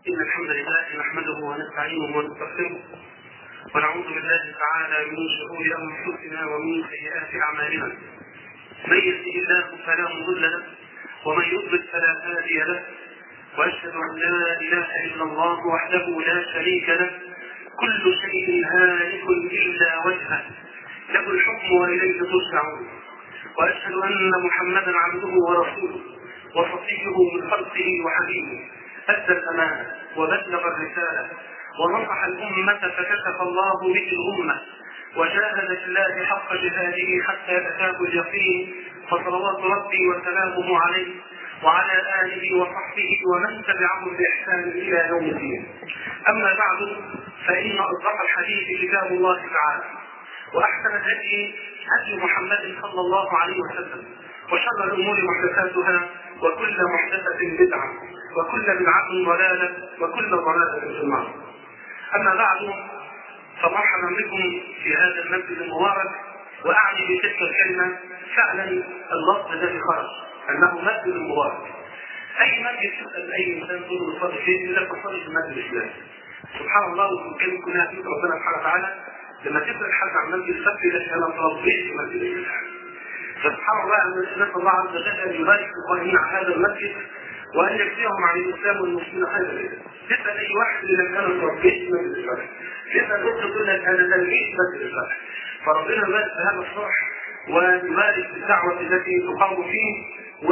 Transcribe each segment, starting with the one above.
إن الحمد لله نحمده ونستعينه ونستغفره ونعوذ بالله تعالى من شرور أنفسنا ومن سيئات أعمالنا من يهده الله فلا مضل له ومن يضلل فلا هادي له وأشهد أن لا إله إلا الله وحده لا شريك له كل شيء هالك إلا وجهه له الحكم وإليه ترجعون وأشهد أن محمدا عبده ورسوله وصفيه من خلقه وحبيبه أدى الأمانة وبلغ الرسالة ونصح الأمة فكشف الله به الأمة وجاهد في الله حق جهاده حتى أتاه اليقين فصلوات ربي وسلامه عليه وعلى آله وصحبه ومن تبعهم بإحسان إلى يوم الدين أما بعد فإن أصدق الحديث كتاب الله تعالى وأحسن الهدي هدي محمد صلى الله عليه وسلم وشر الأمور محدثاتها وكل محدثة بدعة وكل بدعة ضلالة وكل ضلالة في النار أما بعد فمرحبا بكم في هذا المسجد المبارك وأعني بتلك الكلمة فعلا اللفظ الذي خرج أنه مسجد مبارك أي مسجد تسأل أي إنسان تقول له تصلي فين يقول لك تصلي في المسجد الإسلامي سبحان الله وكان كلها في ربنا سبحانه وتعالى لما تسأل حد عن مسجد الفتح يقول أنا تربيت في مسجد الإسلامي فسبحان الله أن نسأل الله عز وجل أن يبارك القائمين على هذا المسجد وأن يجزيهم عن الإسلام والمسلمين خيرا تسأل أي واحد إذا كان تربيت مسجد الفتح تسأل أخت تقول لك أنا تلميذ مسجد الفتح فربنا يبارك في هذا الصلح ويبارك في الدعوة التي تقام فيه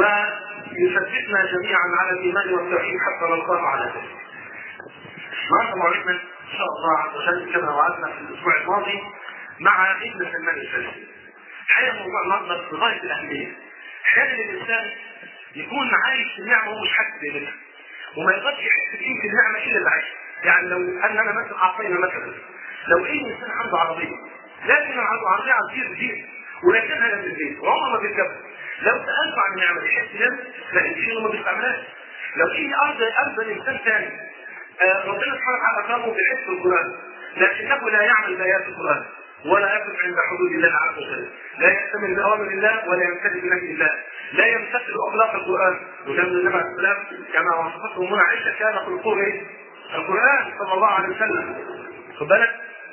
ويثبتنا جميعا على الإيمان والتوحيد حتى نلقاه على ذلك. النهارده موعدنا إن شاء الله عز وجل كما وعدنا في الأسبوع الماضي مع ابن سلمان الفارسي. الحقيقة موضوع النهارده بغاية الأهمية. أحيانا الإنسان يكون عايش في النعمة وهو مش حاسس بقيمتها. وما يقدرش يحس بقيمة النعمة إلا اللي عايش. يعني لو أن أنا مثلا أعطينا مثلا لو أي إنسان عنده عربية لكن عنده عربية عصير كتير ولكنها جنب البيت وعمره ما بيركبها لو سالته عن النعمه يحس بيها لا يمشي انه ما بيستعملهاش لو في ارض ارض انسان ثاني آه ربنا سبحانه وتعالى اكرمه بحفظ القران لكنه لا يعمل بايات القران ولا يقف عند حدود الله عز وجل لا يحتمل باوامر الله ولا يمتثل بنهي الله لا يمتثل اخلاق القران وكان النبي عليه السلام كما وصفته منى عائشه كان خلقه ايه؟ القران صلى الله عليه وسلم خد بالك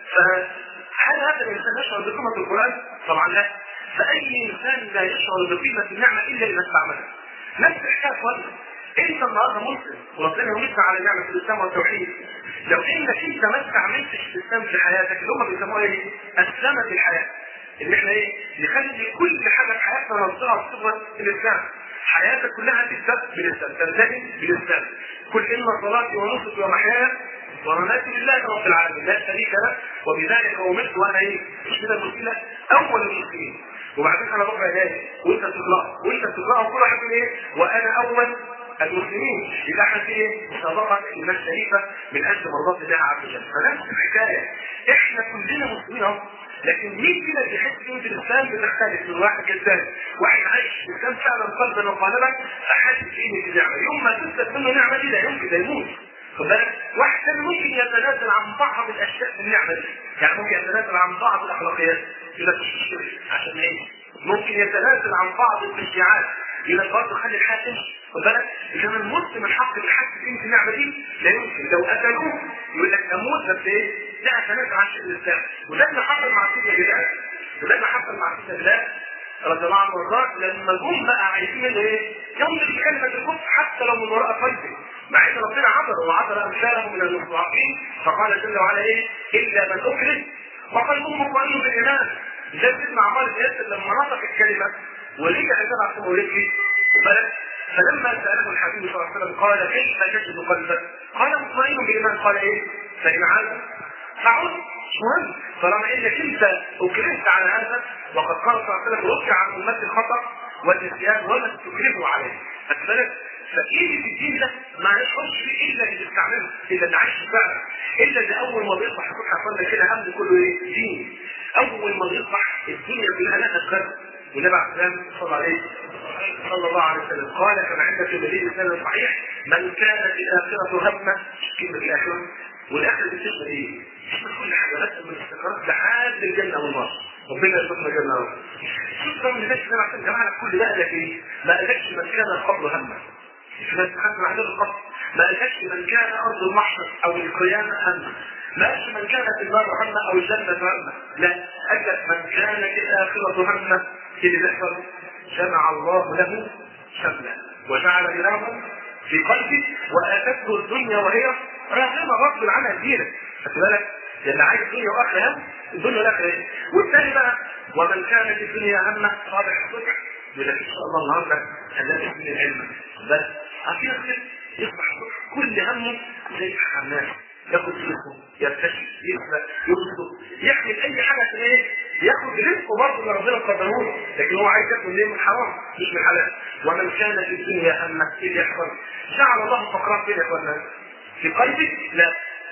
فهل هذا الانسان يشعر بقيمه القران؟ طبعا لا فأي إنسان لا يشعر بقيمة النعمة إلا إذا استعملها. نفس الحكاية فرق. أنت النهارده مسلم وربنا يمسك على نعمة الإسلام والتوحيد. لو إنك أنت ما استعملتش الإسلام في حياتك اللي هم بيسموها إيه؟ أسلمة الحياة. إن إحنا إيه؟ نخلي كل حاجة في حياتنا نربطها بصفة الإسلام. حياتك كلها تثبت بالإسلام، تنتهي بالإسلام. قل إن صلاتي ونصري ومحياي ومماتي لله رب العالمين لا شريك له وبذلك امرت وانا ايه؟ مش كده المشكله اول المسلمين وبعدين انا بقرا ايه؟ وانت بتقرا وانت بتقرا وكل واحد يقول ايه؟ وانا اول المسلمين يبقى احنا في ايه؟ مسابقه ايمان شريفه من اجل مرضات الله عز وجل فنفس الحكايه احنا كلنا مسلمين اهو لكن مين فينا بيحس قيمه الاسلام بتختلف من واحد للثاني واحد عايش الاسلام فعلا قلبا وقالبا فحاسس بقيمه النعمه يوم ما تثبت منه النعمه دي لا يمكن ده يموت خد بالك واحد ثاني ممكن يتنازل عن بعض الاشياء في النعمه دي يعني ممكن يتنازل عن بعض الاخلاقيات يقول لك مش مشكله عشان ايه ممكن يتنازل عن بعض التشجيعات يقول لك برضه خلي الحياه تمشي خد بالك انما المسلم الحق بالحق قيمه النعمه دي لا يمكن لو قتلوه يقول لك اموت بس ايه لا اتنازل عن شيء الاسلام وده اللي حصل مع سيدنا بلال وده اللي حصل مع سيدنا بلال رضي الله عنه وارضاه لما جم بقى عايزين منه ايه؟ ينطق كلمه الكفر حتى لو من وراء قلبه مع ان ربنا عبر وعبر امثاله من المستضعفين فقال جل وعلا ايه؟ الا من اكره وقلبه مطمئن بالايمان زي سيدنا عمار بن ياسر لما نطق الكلمه ورجع تبع سمو رجلي بالك فلما ساله الحبيب صلى الله عليه وسلم قال كيف تجد قلبك؟ قال مطمئن بالايمان قال ايه؟ فان عاد فعد مش مهم طالما انك انت اكرهت على هذا وقد قال صلى الله عليه وسلم رفع عن امتي الخطا والنسيان ولا تكرهوا عليه خدت بالك؟ فايه في الدين ده ما يخش فيه الا اللي بيستعمله الا اللي عايش فعلا الا اللي اول ما بيصبح يكون حصل كده هم كله ايه؟ دين اول ما بيصبح الدنيا كلها لا تتكرر والنبي عليه السلام صلى عليه صلى الله عليه وسلم قال كما عند في النبي الاسلام الصحيح من كانت الاخره همه كلمه الاخره والاخره دي تشمل ايه؟ تشمل كل حاجه بس من الاستقرار لحد الجنه والنار ربنا يرزقنا الجنه والنار شوف بقى النبي صلى الله عليه وسلم جمع كل ده قال لك ايه؟ ما قالكش من كان القبر همه في ناس حد عندهم القبر ما قالكش من كان ارض المحشر او القيامه همه ما قالش من كانت النار همه او الجنه همه لا قال لك من كانت الاخره همه اللي بيحصل جمع الله له شمله وجعل غناه في قلبه واتته الدنيا وهي راغمه غصب عنها كبيره خد بالك لان عايز دنيا واخره هم الدنيا والاخره ايه والثاني بقى ومن كانت الدنيا همه صالح الصبح يقول لك ان شاء الله النهارده خلينا من العلم بس عارفين كده يصبح الصبح كل همه زي الحمام ياخد فلوسه يرتشي يسرق يغصب يعمل اي حاجه عشان ايه؟ ياخد رزقه برضه اللي ربنا قدره له لكن هو عايز ياكل ليه من حرام مش من حلال ومن كان في الدنيا همه ايه اللي يحصل؟ جعل الله فقرات فين يا اخوانا؟ في قلبك؟ لا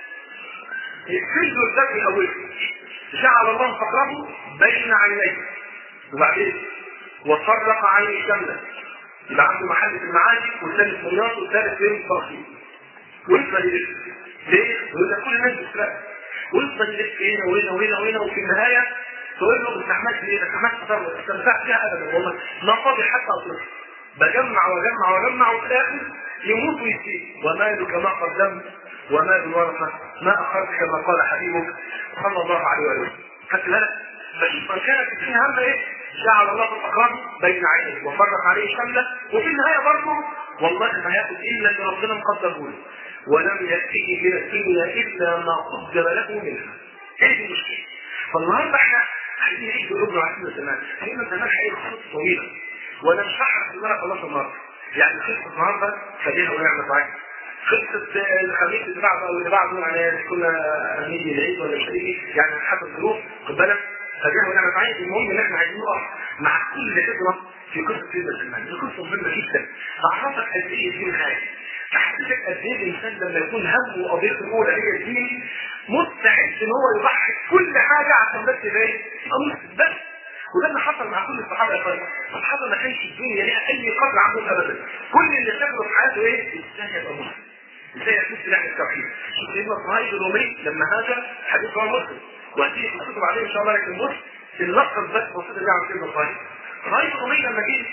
يقفل له الذات الاول جعل الله فقره بين عينيه وبعدين وفرق عيني شمله يبقى عنده محل في المعادي والثالث مناط والثالث فين الترخيص ويفضل يلف ليه؟ يقول لك كل الناس بتسرق ويفضل يلف هنا وهنا وهنا وهنا وفي النهايه تقول له ما عملتش ليه؟ ما عملتش تصرف استمتعت فيها ابدا والله ما فاضي حتى اطلق بجمع واجمع واجمع وفي الاخر يموت ويسيب ومالك ما قدمت ومال الورثه ما اخرت كما قال حبيبك صلى الله عليه وسلم خدت بالك؟ فشوف من كانت الدنيا همه ايه؟ جعل الله الاقرام بين عينيه وفرق عليه شمله وفي النهايه برضه والله ما هياخد الا اللي ربنا مقدره له ولم يأتيه من الدنيا إلا ما قدر له منها. هذه دي المشكلة. فالنهارده احنا عايزين نعيش قلوبنا وعايزين زمان، لأن زمان حقيقة خطوط طويلة. وأنا مش هحرق في المرة خلاص النهارده. يعني خلصت النهارده فديها ونعمة معاك. خلصت الخميس اللي بعده او اللي بعده يعني كنا نيجي العيد ولا مش هيجي يعني حسب الظروف خد بالك فديها ونعمة معاك المهم ان احنا عايزين نقف مع كل هجرة في قصة سيدنا سلمان، دي قصة مهمة جدا. تعرفك قد ايه الدين خايف. تحسسك قد ايه الانسان لما يكون همه وقضيته الاولى هي الدين مستعد ان هو يضحي كل حاجه عشان بس ايه؟ يبقى بس وده اللي حصل مع كل الصحابه يا اخوان الصحابه ما كانش الدنيا ليها اي قدر عندهم ابدا كل اللي شغله في حياته ايه؟ ازاي يبقى مسلم ازاي يكون سلاح التوحيد شوف سيدنا صهيب الرومي لما هاجر حديث رواه مسلم وهتيجي في الكتب عليه ان شاء الله لكن بص اللقب بس بسيط اللي عن سيدنا صهيب صهيب الرومي لما جه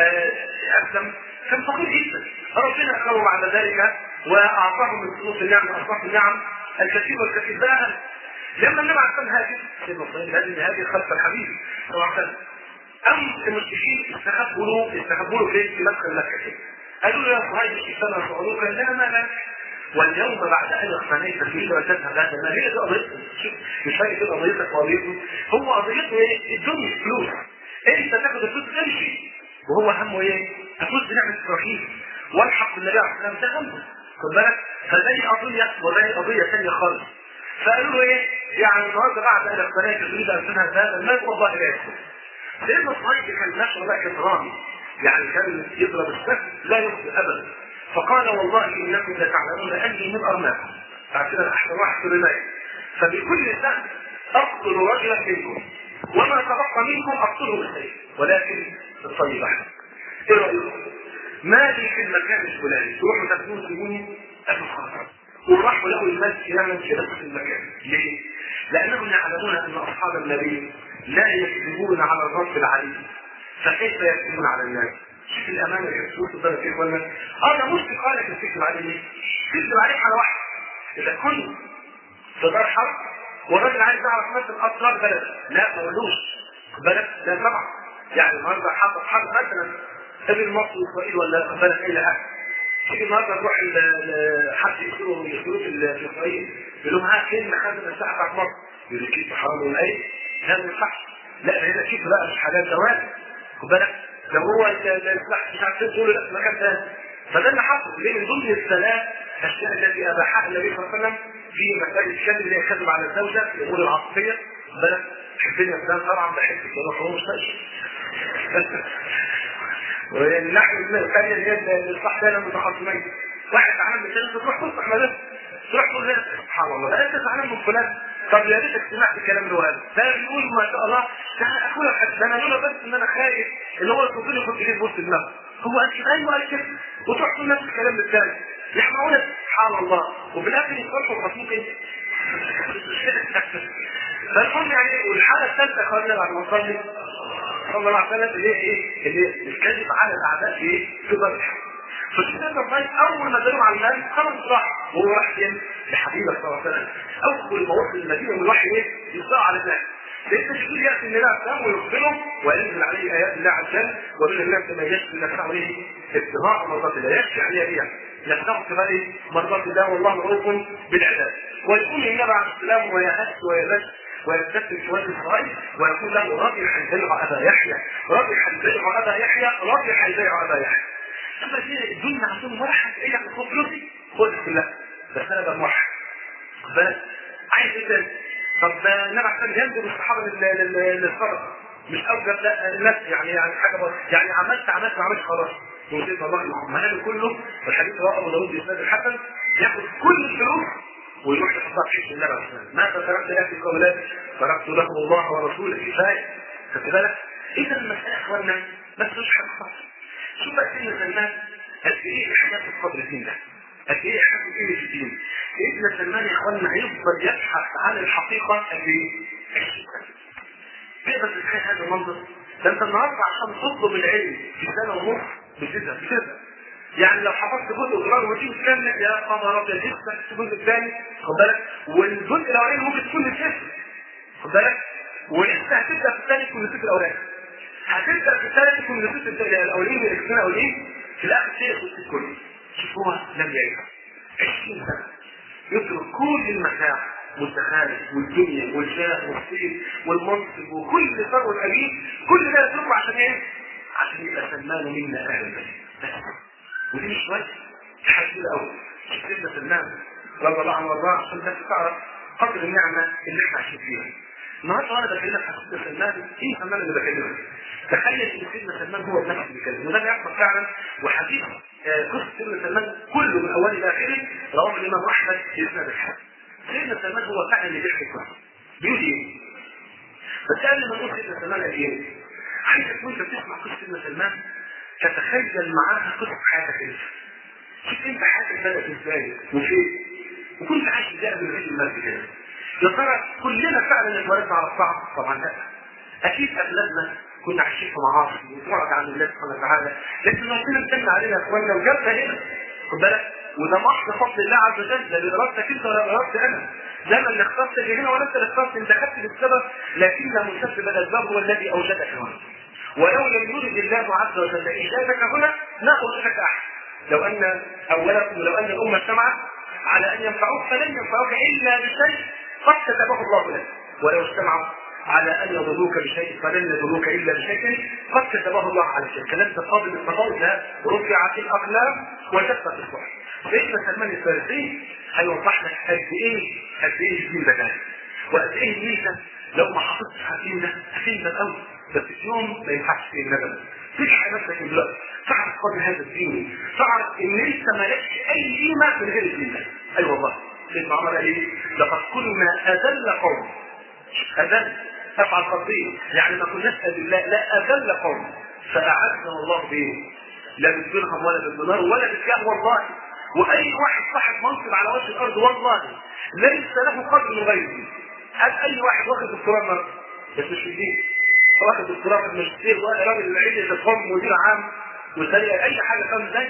اسلم كان فقير جدا ربنا اكرمه بعد ذلك واعطاه من فلوس النعم اصناف النعم الكثير والكثير بقى لما النبي عليه الصلاه هاجر سيدنا صهيب لازم يهاجر خلف الحبيب صلى الله عليه وسلم ام المشركين استخبوا له استخبوا له فين في مدخل مكه كده قالوا له يا صهيب اشتنا سؤالوك لا ما لك واليوم بعد ان اقتنيت فيه وتذهب هذا ما هي دي قضيته شوف مش هي كده قضيتك وقضيته هو قضيته ايه؟ الدنيا فلوس انت تاخد الفلوس تمشي وهو همه ايه؟ افوز بنعمه التوحيد والحق بالنبي عليه الصلاه والسلام ده همه خد بالك فزي قضيه وزي قضيه ثانيه خالص فقالوا له ايه؟ يعني النهارده بعد ان اقتنيت تريد ان تنهى هذا المال والله لا يدخل سيدنا صهيب كان ما شاء الله كان رامي يعني كان يضرب السهم لا يخطئ ابدا فقال والله انكم لتعلمون اني من ارماكم عشان احسن واحد في الرمايه فبكل سهم اقتل رجلا منكم وما تبقى منكم اقتله بالسيف ولكن الطيب احسن ايه رايكم؟ ما لي في المكان الفلاني تروحوا تاخدوه سيبوني ابو خاطر وراحوا لقوا المال فعلا في نفس المكان ليه؟ لانهم يعلمون ان اصحاب النبي لا يكذبون على الرب العليم فكيف يكذبون على الناس؟ شوف الامانه اللي بتقول ده فيه ولا اه ده مشرك قال لك تكذب عليه ليه؟ تكذب عليه على واحد اذا كنت في دار حرب والراجل عايز يعرف مثلا اسرار بلد لا ما قولوش بلد لا طبعا يعني النهارده حصل حرب مثلا قبل مصر واسرائيل ولا بلد اي حاجه تيجي النهارده نروح حد يقتلوا يقتلوا في اسرائيل يقول لهم ها فين مخازن الساعه بتاعت مصر؟ يقول لك كيف حرام ولا ايه؟ لا ما ينفعش لا هنا كيف بقى مش حاجات زوال خد بالك لو هو السلاح مش عارف تقول لا في مكان ثاني فده اللي حصل ليه من ضمن الثلاث الاشياء التي اباحها النبي صلى الله عليه وسلم في مسائل الكذب اللي هي الكذب على الزوجه في الامور العاطفيه بالك حبني يا فلان طبعا بحبك يا هو مش والناحيه الثانيه اللي هي الصح ده متخاصمين واحد زعلان من الثاني تروح تصلح ما تروح تقول له سبحان الله ده انت زعلان من فلان طب يا ريتك سمعت الكلام ده وهذا ده بيقول ما شاء الله ده اخويا حد ده انا لولا بس ان انا خايف ان هو يصد لي يحط ايديه في وسط دماغه هو قال كده ايوه قال كده وتروح تقول نفس الكلام للثاني يسمعونا سبحان الله وفي الاخر يصرفوا الخصوم كده فالمهم يعني والحاله الثالثه خلينا بعد ما نصلي صلى الله عليه وسلم اللي هي ايه؟ اللي الكذب على الاعداء في ايه؟ في ذبح فالشيخ الرباني اول ما دلوا على المال خلاص راح وهو راح فين؟ لحبيبه صلى الله عليه وسلم اول ما وصل المدينه من الوحي ايه؟ يصدع على الناس لان جبريل ياتي النبي عليه السلام ويخبره وينزل عليه ايات الله عز وجل ومن الناس ما يشفي نفسه ايه؟ ابتغاء مرضات الله يشفي عليها بها نفسه ابتغاء ايه؟ مرضات الله والله رؤوف بالعباد ويقول النبي عليه السلام ويهس ويبش ويستسلم شوية الصغير ويقول له ربح البيع أبا يحيى ربح البيع أبا يحيى ربح البيع أبا يحيى أما في الدنيا عندهم مرحب إيه يعني خد فلوسي خد كلها بس أنا بقى مرحب بس عايز إيه تاني طب النبي عليه السلام ينزل الصحابة للصدقة مش أوجب لا الناس يعني يعني حاجة بس يعني عملت عملت ما عملتش خلاص وسيدنا الله المهام كله والحديث رواه أبو داوود بإسناد الحسن ياخد كل الفلوس ويروح يحطها في حزب النبي عليه السلام ماذا تركت لك في قولات تركت له الله ورسوله كفايه خدت بالك اذا المساله يا اخوانا ما تسويش حاجه خالص شوف بقى سيدنا سلمان قد ايه احساس القدر الدين ده قد ايه احساس قيمه الدين سيدنا سلمان يا اخوانا هيفضل يبحث عن الحقيقه قد ايه؟ تقدر تتخيل هذا المنظر ده انت النهارده عشان تطلب العلم في سنه ونص بتزهق بتزهق يعني لو حفظت جزء صغير وتيجي تكمل يا خبر ابيض لسه الجزء الثاني خد بالك والجزء الاولاني ممكن تكون الصفر خد بالك ولسه هتبدا في الثاني تكون الصفر الاولاني هتبدا في الثالث تكون الصفر الاولاني من الاثنين الاولين في الاخر تلاقي الصفر كله شوف هو لم يعيش 20 سنه يترك كل المتاع والزخارف والدنيا والجاه والصيت والمنصب وكل ثروه ابيه كل ده يتركه عشان ايه؟ عشان يبقى سلمان منا اهل البيت بس ودي مش شويه حاجه كده قوي سيدنا سلمان رضي الله عنه وارضاه عشان بس تعرف قدر النعمه اللي احنا عايشين فيها النهارده وانا بكلمك عن سيدنا سلمان ايه سلمان اللي بكلمك تخيل ان سيدنا سلمان هو بنفسه اللي بيكلم وده بيحصل فعلا وحديث قصه سيدنا سلمان كله من اوله الى اخره رواه الامام احمد في اسناد الحسن سيدنا سلمان هو فعلا اللي بيحكي القصه بيقول ايه؟ بس قبل ما نقول سيدنا سلمان قال ايه؟ عايزك وانت بتسمع قصه سيدنا سلمان تتخيل معاها قصه حياتك انت شوف انت حياتك بدات ازاي وفين وكنت عايش ازاي قبل ما تيجي المسجد كده يا ترى كلنا فعلا اتولدنا على الصعب طبعا لا اكيد اغلبنا كنا عايشين في معاصي وبعد عن الله سبحانه وتعالى لكن ربنا امتن علينا يا اخوانا وجابنا هنا خد بالك وده محض فضل الله عز وجل لا بارادتك انت ولا بارادتي انا لا من اللي اخترت هنا ولا انت اللي اخترت انت خدت بالسبب لكن مسبب الاسباب هو الذي اوجدك هنا ولو لم يرد الله عز وجل ايجادك هنا لا اوجدك احد لو ان اولكم لو ان الامه اجتمعت على ان ينفعوك فلن ينفعوك الا بشيء قد كتبه الله لك ولو اجتمعوا على ان يضروك بشيء فلن يضروك الا بشيء قد كتبه الله على شيء كلام قابل للتفاوض لا رفعت الاقلام وجفت الصحف سيدنا سلمان الفارسي هيوضح لك قد ايه قد ايه الدين ده جاي وقد ايه الدين ده لو ما حافظتش على الدين ده هتندم قوي بس في يوم ما ينفعش فيه الندم تجحى نفسك دلوقتي تعرف قدر هذا الدين تعرف ان انت مالكش اي قيمه من غير الدين ده اي أيوة والله سيدنا عمر قال ايه لقد كنا اذل قوم اذل افعل قصديه يعني ما كناش اذلاء لا اذل قوم فاعزنا الله بايه لا بالدرهم ولا بالدينار ولا بالجاه والله واي واحد صاحب منصب على وجه الارض والله ليس له قدر من غيره هل اي واحد واخد دكتوراه النهارده بس مش في الدين واخد دكتوراه في الماجستير راجل العلم تقوم مدير عام والثاني اي حاجه خمس زي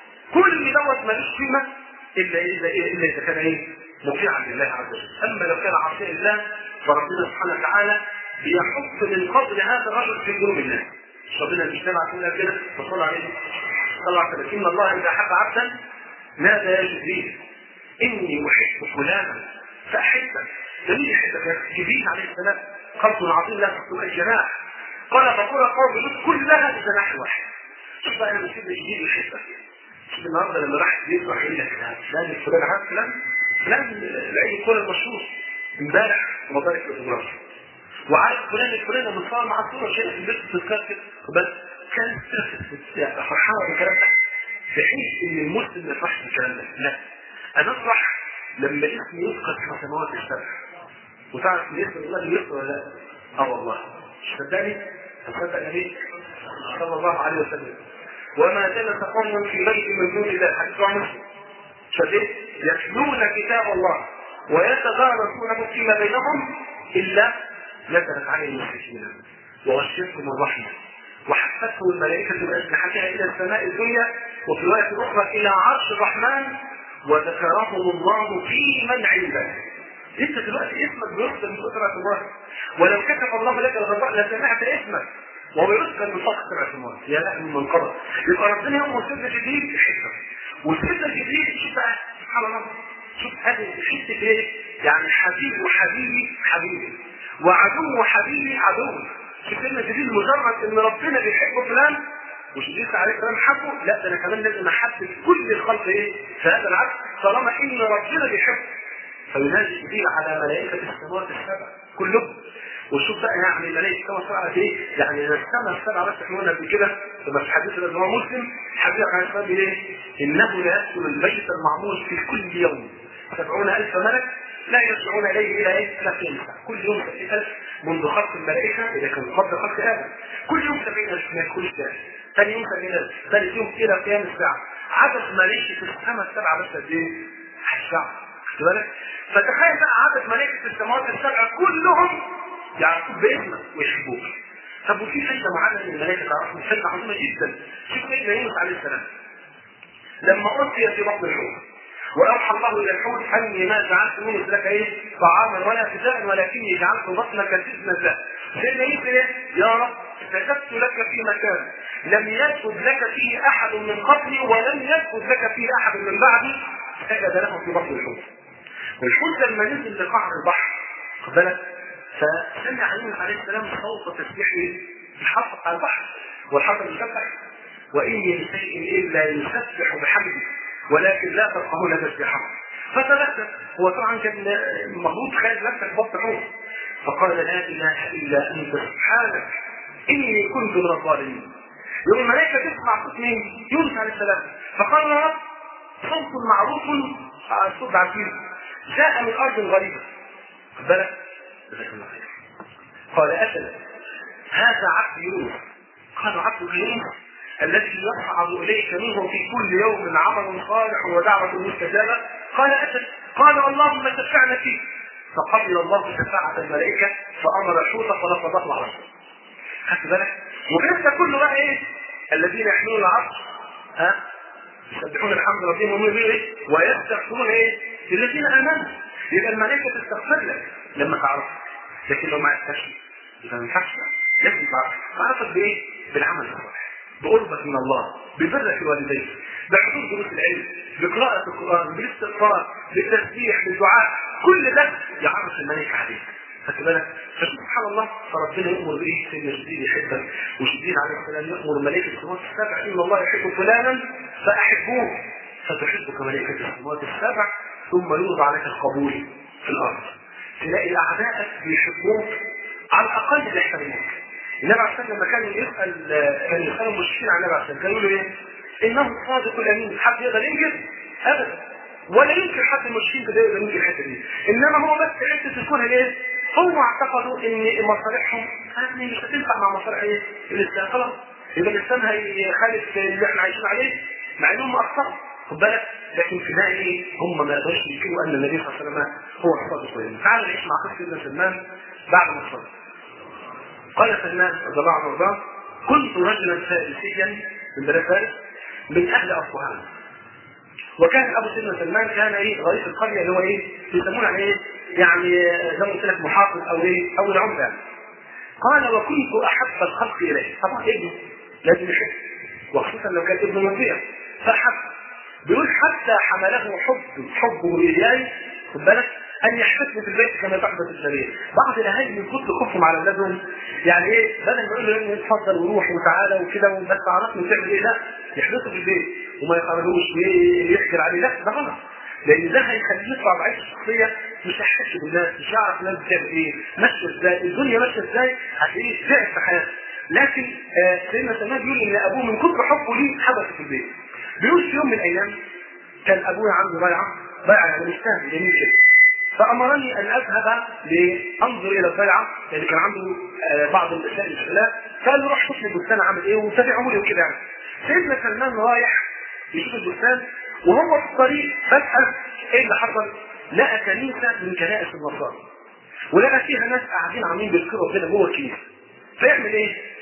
كل دوت مالوش قيمه الا اذا الا اذا كان ايه مطيعا لله عز وجل اما لو كان عاصيا لله فربنا سبحانه وتعالى بيحط من فضل هذا الرجل في قلوب الناس ربنا المجتمع كلها كده وصلى عليه صلى الله عليه وسلم ان الله اذا حب عبدا نادى يا جبريل اني احب فلانا فاحبك جميل يحبك يا جبريل عليه السلام خلق عظيم لا تخطئ الجناح قال فقول قوم جد كلها بجناح واحد شوف بقى انا بسيب جبريل يحبك شوف النهارده لما راح يسمع يقول لك فلان فلان عارف فلان فلان لعيب الكوره المشهور امبارح مبارك الاوتوغراف وعارف فلان الفلاني متصور مع الصوره شيء في البيت تذكر كده بس كان فرحان بالكلام ده في حين ان المسلم ما يفرحش بالكلام ده لا انا افرح لما اسمي يذكر في سماوات السبع وتعرف ان اسم الله يذكر ولا لا اه والله مش صدقني تصدق النبي صلى الله عليه وسلم وما جلس قوم في بيت من دون الله حديث عن مسلم فدي يتلون كتاب الله ويتدارسونه فيما بينهم الا نزلت عليهم السكينه وغشيتهم الرحمه وحفته الملائكة بأجنحتها إلى السماء الدنيا وفي رواية أخرى إلى عرش الرحمن وذكرهم الله في من عنده انت دلوقتي اسمك بيذكر من كثرة الله ولو كتب الله لك الغضاء لسمعت اسمك وهو يذكر من فوق سبع سماوات يا له من منقبض يبقى ربنا يوم سيدنا جبريل يحبك وسيدنا جبريل شوف بقى سبحان الله شوف هذه حته ايه؟ يعني حبيب وحبيبي حبيبي وعدو وحبيبي عدو شوف سيدنا جبريل مجرد ان ربنا بيحب فلان وشديد عليه الكلام حبه لا ده انا كمان لازم احبب كل الخلق ايه في هذا العبد طالما ان ربنا بيحبه فينادي جبريل على ملائكه السماوات السبع كلهم وشوف بقى يعني ملائكه السماء السبعه ايه؟ يعني السماء السبعه بس احنا قلنا قبل كده لما في حديث الذي هو مسلم حديث عن السلام ايه؟ انه لا يدخل البيت المعمور في كل يوم سبعون الف ملك لا يرجعون اليه الى ايه؟ الى قيام كل يوم سبعين الف منذ خلق الملائكه اذا كان قبل خلق ادم كل يوم سبعين الف ما يكونش ده ثاني يوم سبعين الف ثالث يوم الى قيام الساعه عدد ملائكه السماء السبعه بس قد ايه؟ الشعب خد بالك؟ فتخيل بقى عدد ملائكه السماوات السبعه كلهم يعرفوك باسمك ويحبوك طب وفي فايده معينه من الملائكه تعرفهم فايده عظيمه جدا شوف سيدنا يونس عليه السلام لما ألقي في بطن الحوت وأوحى الله إلى الحوت أني ما جعلت يونس لك إيه طعاما ولا غذاء ولكني جعلت بطنك سجنا ذا سيدنا يونس إيه يا رب سجدت لك في مكان لم يسجد لك فيه أحد من قبلي ولم يسجد لك فيه أحد من بعدي سجد له في بطن الحوت والحوت لما نزل لقعر البحر خد بالك فسمع يونس عليه السلام صوت تسبيح الحرف على البحر والحرف يسبح وإن من شيء إلا يسبح بحمده ولكن لا تفقهون تسبيحه فتلذذ هو طبعا كان المفروض خارج نفسك بطن حوت فقال لا إله إلا أنت سبحانك إني كنت من الظالمين يوم الملائكة تسمع صوت مين؟ يونس عليه السلام فقال يا رب صوت معروف صوت عزيز جاء من أرض غريبة خد بالك جزاك الله خير قال أجل هذا عبد يونس قالوا عبد يونس الذي يصعد اليك منه في كل يوم عمل صالح ودعوه مستجابه قال اجل قال اللهم شفعنا فيه فقبل الله شفاعة الملائكة فأمر الحوت فلفظته على الرسول. خدت بالك؟ وغير ده كله بقى إيه؟ الذين يحملون العرش ها؟ يسبحون الحمد ربهم وهم ايه؟ ويستغفرون ايه؟ للذين امنوا. يبقى الملائكة تستغفر لك لما تعرف. لكن لو ما عرفتش يبقى ما ينفعش لازم تعرف. تعرفك بايه؟ بالعمل الصالح. بقربك من الله ببرك الوالدين بحضور دروس العلم بقراءة القرآن بالاستغفار بالتسبيح بالدعاء كل ده يعرف الملائكة عليك خدت بالك فسبحان الله فربنا يأمر بإيه سيدنا جبريل يحبك وجبريل عليه السلام يأمر ملائكة السماوات السبع إن الله يحب فلانا فأحبوه فتحبك ملائكة السماوات السبع ثم يوضع عليك القبول في الأرض تلاقي أعدائك بيحبوك على الأقل بيحترموك النبي عليه الصلاه لما كان يسال كان يسال المشركين عن النبي عليه الصلاه كانوا يقولوا ايه؟ انه الصادق الامين حد يقدر ينكر؟ ابدا ولا يمكن حد من المشركين كده يقدر ينكر الحته دي انما هو بس حته تكون ايه؟ هم اعتقدوا ان مصالحهم يعني مش هتنفع مع مصالح ايه؟ الاسلام خلاص يبقى الاسلام هيخالف اللي احنا عايشين عليه مع انهم اخطاوا خد بالك لكن في النهايه ايه؟ هم ما يقدروش ينكروا ان النبي صلى الله عليه وسلم هو الصادق الامين تعال نعيش مع قصه سيدنا سلمان بعد ما اتصدق قال سلمان رضي الله عنه وارضاه كنت رجلا فارسيا من بلاد فارس من اهل اصفهان وكان ابو سيدنا سلمان كان ايه رئيس القريه اللي هو ايه يسمونه ايه يعني زي ما قلت لك محافظ او ايه او العمده يعني. قال وكنت احب الخلق اليه طبعا ابنه لازم يحب وخصوصا لو كان ابنه مطيع فحب بيقول حتى حمله حب حبه اياي خد بالك ان يحبسني في البيت كما تحبس السرير بعض الاهالي من كتر خوفهم على اولادهم يعني ايه بدل ما يقول له ابني اتفضل وروح وتعالى وكده وبس عرفني تعمل ايه لا يحبسه في البيت وما يخرجوش ويحجر عليه لا ده غلط لان ده هيخليه يطلع بعيش الشخصيه مش هيحس بالناس مش هيعرف الناس بتعمل ايه ماشيه ازاي الدنيا ماشيه ازاي هتلاقيه تعب في حياته لكن آه سيدنا سلمان بيقول ان ابوه من كتر حبه ليه حبسه في البيت بيقول في يوم من الايام كان ابويا عنده ضيعه ضيعه يعني مش سهل جميل كده فامرني ان اذهب لانظر الى الضيعه لان كان عنده بعض الاشياء الخلاف فقال له روح شوف لي البستان عامل ايه وتابعه لي وكده يعني سيدنا سلمان رايح يشوف البستان وهو في الطريق بسال ايه اللي حصل؟ لقى كنيسه من كنائس النصارى ولقى فيها ناس قاعدين عاملين بيذكروا ربنا جوه الكنيسه فيعمل ايه؟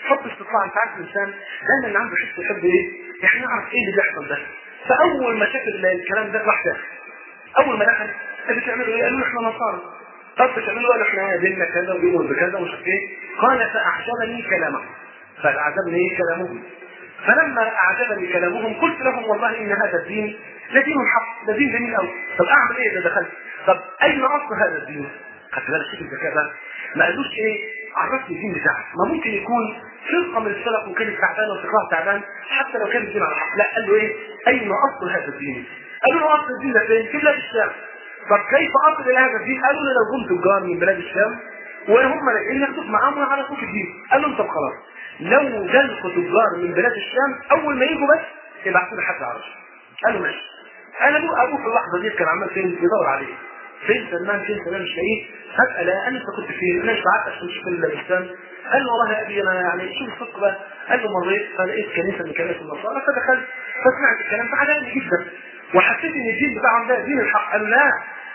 حب استطلاع انت عارف الانسان دايما اللي عنده حس يحب ايه؟ يعني يعرف ايه اللي بيحصل ده فاول ما شاف الكلام ده راح داخل اول ما دخل قال بتعملوا ايه؟ قالوا له احنا نصارى طب بتعملوا قالوا احنا ديننا كذا وبيقول بكذا ومش عارف ايه قال فاعجبني كلامه فاعجبني ايه كلامهم فلما اعجبني كلامهم قلت لهم والله ان هذا الدين لدين حق ده دين جميل قوي طب اعمل ايه اذا دخلت طب اين اصل هذا الدين خدت بالك شوف الذكاء بقى ما قالوش ايه عرفني الدين بتاعك ما ممكن يكون فرقه من السلف وكانت تعبانه وفكرها تعبان حتى لو كان الدين على الحق لا قال له ايه اين اصل هذا الدين قالوا له اصل الدين ده فين في بلاد الشام طب كيف اصل هذا الدين قالوا له لو جم تجار من بلاد الشام وهم راجعين ياخدوك معاهم ويعرفوك الدين قال لهم طب خلاص لو جالكوا تجار من بلاد الشام اول ما يجوا بس ابعتوا لي حد عرش قالوا ماشي انا ابوه ابوه في اللحظه دي كان عمال فين يدور عليه فين سلمان فين سلمان مش لاقيه فجاه لا انت كنت فين انا مش بعت عشان اشوف الاسلام قال له والله يا ابي انا يعني شوف الصدق بقى قال له مريت فلقيت كنيسه من كنائس النصارى فدخلت فسمعت الكلام فعجبني جدا وحسيت ان الدين بتاعهم ده دين الحق قال لا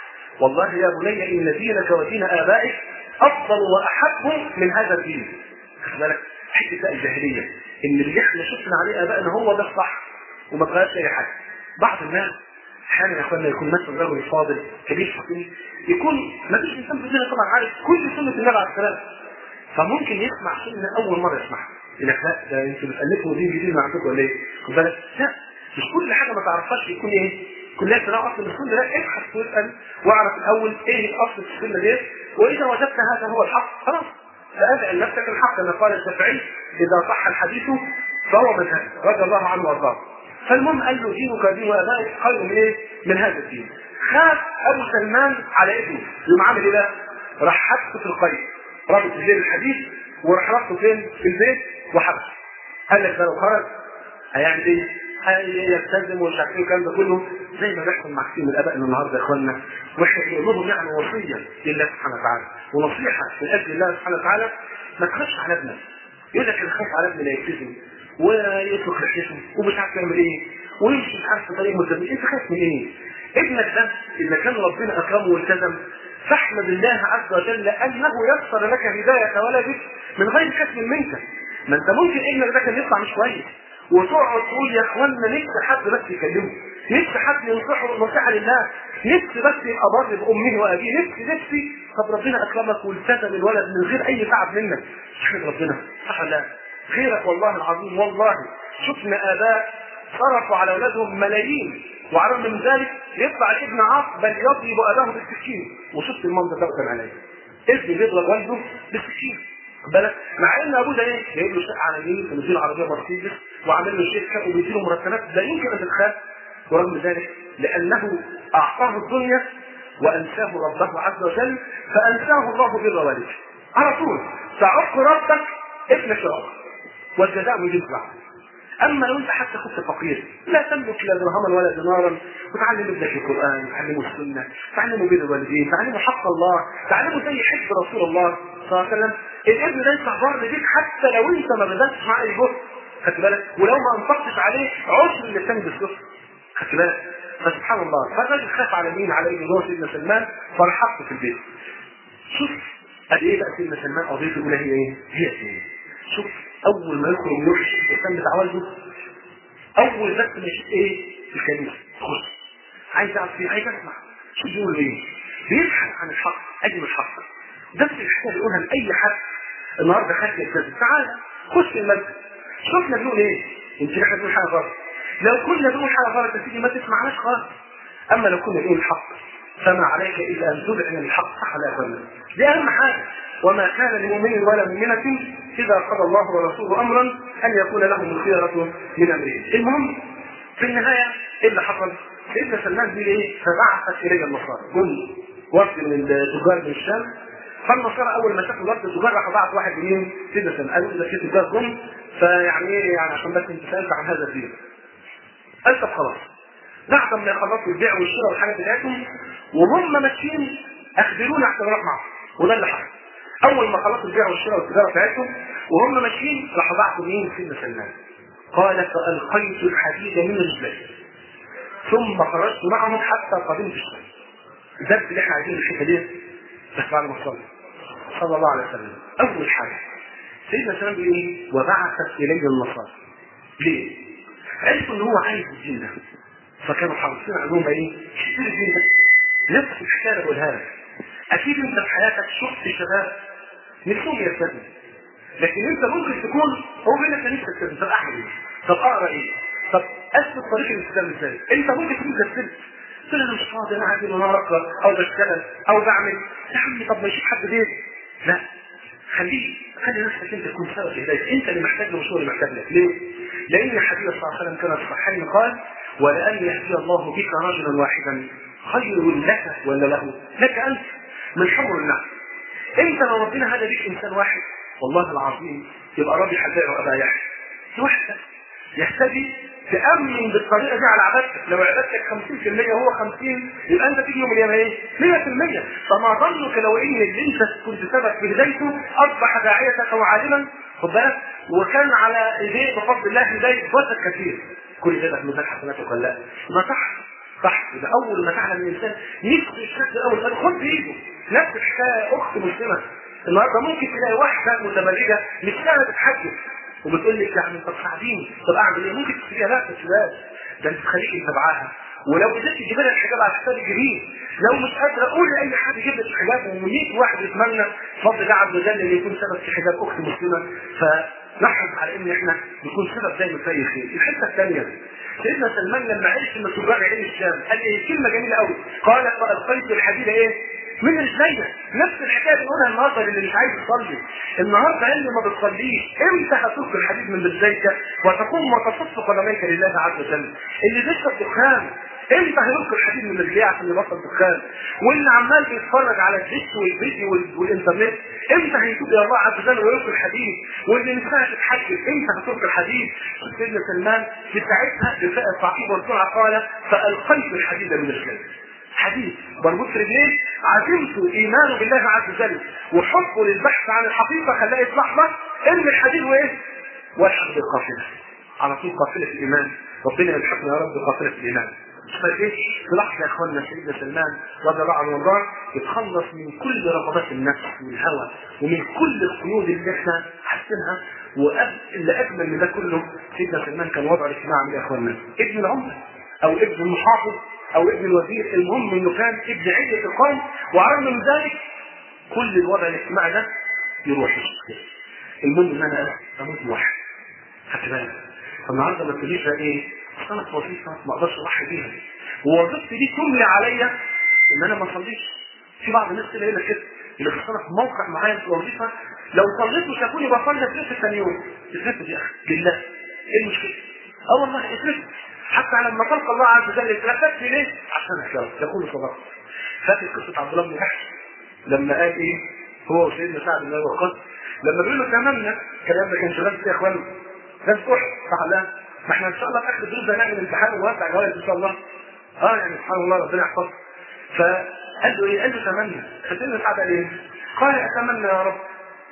والله يا بني ان دينك ودين ابائك افضل واحب من هذا الدين خد بالك حته بقى الجاهليه ان اللي احنا شفنا عليه ابائنا هو ده الصح وما تغيرش اي حاجه بعض الناس احيانا يا اخوانا يكون مثلا رجل فاضل كبير حكيم يكون ما فيش انسان في الدنيا طبعا عارف كل سنه النبي عليه السلام فممكن يسمع سنه اول مره يسمعها يقول لك لا ده انتوا بتالفوا دين جديد مع عندكم ولا ايه؟ خد بالك لا مش كل حاجه ما تعرفهاش يكون ايه؟ كلها تلاقي اصل السنه لا ابحث واسال واعرف الاول ايه الاصل في السنه ديت واذا وجدت هذا هو الحق خلاص فادعي لنفسك الحق كما قال الشافعي اذا صح الحديث فهو مذهب رضي الله عنه وارضاه فالمهم قال له دينك دين ابائك خير من ايه؟ من هذا الدين. خاف ابو سلمان على ابنه يقوم عامل ايه بقى؟ راح حبسه في القيد رابط زي الحديد وراح ربطه فين؟ في البيت وحبسه. قال لك ده لو خرج هيعمل ايه؟ هيلتزم ومش عارف ايه الكلام ده كله زي ما بيحصل مع كثير من ابائنا النهارده يا اخوانا واحنا بنقول لهم يعني وصيه لله سبحانه وتعالى ونصيحه من اجل الله سبحانه وتعالى ما تخافش على ابنك يقول لك انا خايف على ابني لا يلتزم ويترك لحيته ومش عارف يعمل ايه ويمشي مش عارف في طريق ملتزم انت خايف من ايه؟ ابنك ده اذا كان ربنا اكرمه والتزم فاحمد الله عز وجل انه يسر لك هدايه ولدك من غير كسب منك ما انت ممكن ابنك ده كان يطلع مش كويس وتقعد تقول يا اخوانا نفسي حد بس يكلمه نفسي حد ينصحه نصيحه لله نفسي بس يبقى بر بامه وابيه نفسي نفسي طب ربنا اكرمك والتزم الولد من غير اي تعب منك احمد ربنا صح ولا لا؟ خيرك والله العظيم والله شفنا اباء صرفوا على اولادهم ملايين وعلى من ذلك يطلع الابن عاق بل يضرب اباه بالسكين وشفت المنظر ده قدام عيني ابن بيضرب والده بالسكين بالك مع ان ابوه ده ايه جايب له شقه على اليمين ومديله عربيه مرسيدس وعامل له شركه وبيديله مرتبات لا يمكن ان تتخاف ورغم ذلك لانه اعطاه الدنيا وانساه ربه عز وجل فانساه الله بر والده على طول تعق ربك ابن شراب والجزاء من جنس بعض اما لو انت حتى كنت فقير لا تملك لا درهما ولا دينارا وتعلم ابنك القران تعلمه السنه تعلمه بين الوالدين تعلمه حق الله تعلمه زي حب رسول الله صلى الله عليه وسلم الابن ده يطلع بر بيك حتى لو انت ما بذلتش معاه اي جهد خدت بالك ولو ما انفقتش عليه عشر اللي كان بالصفر خدت بالك فسبحان الله فالراجل خاف على مين على ابن هو سيدنا سلمان فراح حطه في البيت شوف قد ايه بقى سيدنا سلمان قضيته الاولى هي ايه؟ هي ايه؟ شوف اول ما يدخل من يخش الانسان بتاع والده اول بس ما يشوف ايه؟ الكنيسه خش عايز اعرف فيه عايز اسمع شو بيقول ايه؟ بيبحث عن الحق اجل الحق ده في الحكايه بيقولها لاي حد النهارده خايف يلتزم تعال خش المسجد شفنا بيقول ايه؟ يمكن احنا بنقول حاجه غلط لو كنا بنقول حاجه غلط يا سيدي ما تسمعناش خالص اما لو كنا بنقول الحق فما عليك الا ان تذعن الحق صح ولا يا دي اهم حاجه وما كان لمؤمن ولا مؤمنة إذا قضى الله ورسوله أمرا أن يكون لهم الخيرة من أمرهم. المهم في النهاية إيه اللي حصل؟ سيدنا سلمان بيقول إيه؟ فبعثت إلي النصارى. جم وفد من التجار من الشام فالنصارى أول ما شافوا وفد التجار راحوا بعت واحد منين؟ سيدنا سلمان قالوا ده في تجار جم فيعني إيه يعني عشان بس أنت سألت عن هذا الدين. قال طب خلاص بعد ما يخلصوا البيع والشراء والحاجات بتاعتهم وهم ماشيين أخبرونا عشان نروح معهم وده اللي حصل. اول ما خلصوا البيع والشراء والتجاره بتاعتهم وهم ماشيين راحوا بعثوا مين سيدنا سلمان قال فالقيت الحديد من رجلي ثم خرجت معهم حتى قدمت الشام الدرس اللي احنا عايزينه الحته دي بس بعد ما صلى صلى الله عليه وسلم اول حاجه سيدنا سلام بيقول ايه؟ وبعثت الي النصارى. ليه؟ عرفوا ان هو عايز الدين ده. فكانوا حريصين عليهم ايه؟ كتير الدين ده. نفس الحكايه اللي بقولها لك. اكيد انت في حياتك شفت شباب نفسهم يلتزموا. لكن انت ممكن تكون هو بيقول لك انا نفسي التزم، طب اعمل ايه؟ طب اقرا ايه؟ طب اسلك طريق الالتزام ازاي؟ انت ممكن تكون كسلت. قلت انا مش فاضي انا قاعد النهار اقرا او بشتغل او بعمل يا عمي طب ما يشوف حد غيري لا خليه خلي نفسك انت تكون سبب في هدايته انت اللي محتاج له مش هو اللي محتاج لك ليه؟ لان الحبيب صلى الله عليه وسلم كان الصحيح قال ولان يهدي الله بك رجلا واحدا خير لك ولا له؟ لك انت من حمر النعم انت لو ربنا هدى بك انسان واحد والله العظيم يبقى ربي حبايبه وابا يحيى واحد يهتدي تأمن بالطريقة دي على عبادتك لو عبادتك 50% هو 50 يبقى انت تيجي يوم القيامة ايه؟ 100% فما ظنك لو ان اللي انت كنت سبب في هدايته اصبح داعية او عالما خد بالك وكان على ايديه بفضل الله هداية بشر كثير كل ده من حسناتك ولا لا؟ ما صح صح ده اول ما تعلم الانسان نفسه الشكل الاول قال خد بايده نفس الحكايه اخت مسلمه النهارده ممكن تلاقي واحده متبرجه مش لاقيه تتحجب وبتقول لك يعني طب ساعديني طب اعمل ايه ممكن تسيبيها لا تسيبهاش ده انت تخليك انت معاها ولو قدرت تجيب لها الحجاب على حساب جديد لو مش قادره قول لاي حد يجيب لك الحجاب و100 واحد يتمنى فضل الله عز وجل ان يكون سبب في حجاب اخت مسلمه فنحرص على ان احنا نكون سبب دايما في اي خير الحته الثانيه سيدنا سلمان لما عرف ان تجار عين الشام قال ايه كلمه جميله قوي قال فالقيت الحديد ايه من رجلينا نفس الحكايه بنقولها النهارده اللي مش عايز يصلي النهارده اللي ما بتصليش امتى هتلقي الحديد من رجليك وتقوم وتصف قدميك لله عز وجل اللي بيشرب دخان امتى هيلقي الحديد من رجليه عشان يبطل دخان واللي عمال بيتفرج على الدش والفيديو وال- والانترنت امتى هيتوب الى الله عز وجل ويلقي الحديد واللي نفسها تتحجب امتى هتلقي الحديد سيدنا سلمان في ساعتها بفاء صاحبه والسرعه قال فالقيت الحديد من رجليه حديث مربوط في رجليه عزمته ايمانه بالله عز وجل وحبه للبحث عن الحقيقه خلاه يطلع له ارمي الحديد وايه؟ والحق بالقافله على طول قافله الايمان ربنا يلحقنا يا رب بقافله الايمان فايه في لحظه يا اخواننا سيدنا سلمان رضي الله عنه وارضاه يتخلص من كل رغبات النفس والهوى ومن كل القيود اللي احنا حاسينها واللي اجمل من ده كله سيدنا سلمان كان وضعه الاجتماعي يا اخواننا ابن العمده او ابن المحافظ او ابن الوزير المهم انه كان ابن عدة القوم وعلى من ذلك كل الوضع الاجتماعي ده يروح يشتغل المهم ان انا اموت واحد خدت بالك فالنهارده ما تقوليش بقى ايه أصل انا في وظيفه ما اقدرش اضحي بيها ووظيفتي دي تملي عليا ان انا ما اصليش في بعض الناس كده يقول لك كده اللي انا في موقع معايا في الوظيفه لو صليت وشافوني بصلي في ثاني يوم اترفض يا اخي لله ايه المشكله؟ اه والله اترفض حتى لما تلقى الله عز وجل اترفدت ليه؟ عشان اخلاق يقول صدقت فاكر قصه عبد الله بن جحش لما قال ايه هو وسيدنا سعد بن ابي وقاص لما بيقول له تمنى الكلام ده كان شغال فيه يا اخوان ناس احد صح لا ما احنا ان شاء الله في اخر الدروس هنعمل امتحان ونوزع جوائز ان شاء الله اه يعني سبحان الله ربنا يحفظه فقال له ايه؟ قال له تمنى فسيدنا سعد قال ايه؟ قال اتمنى يا رب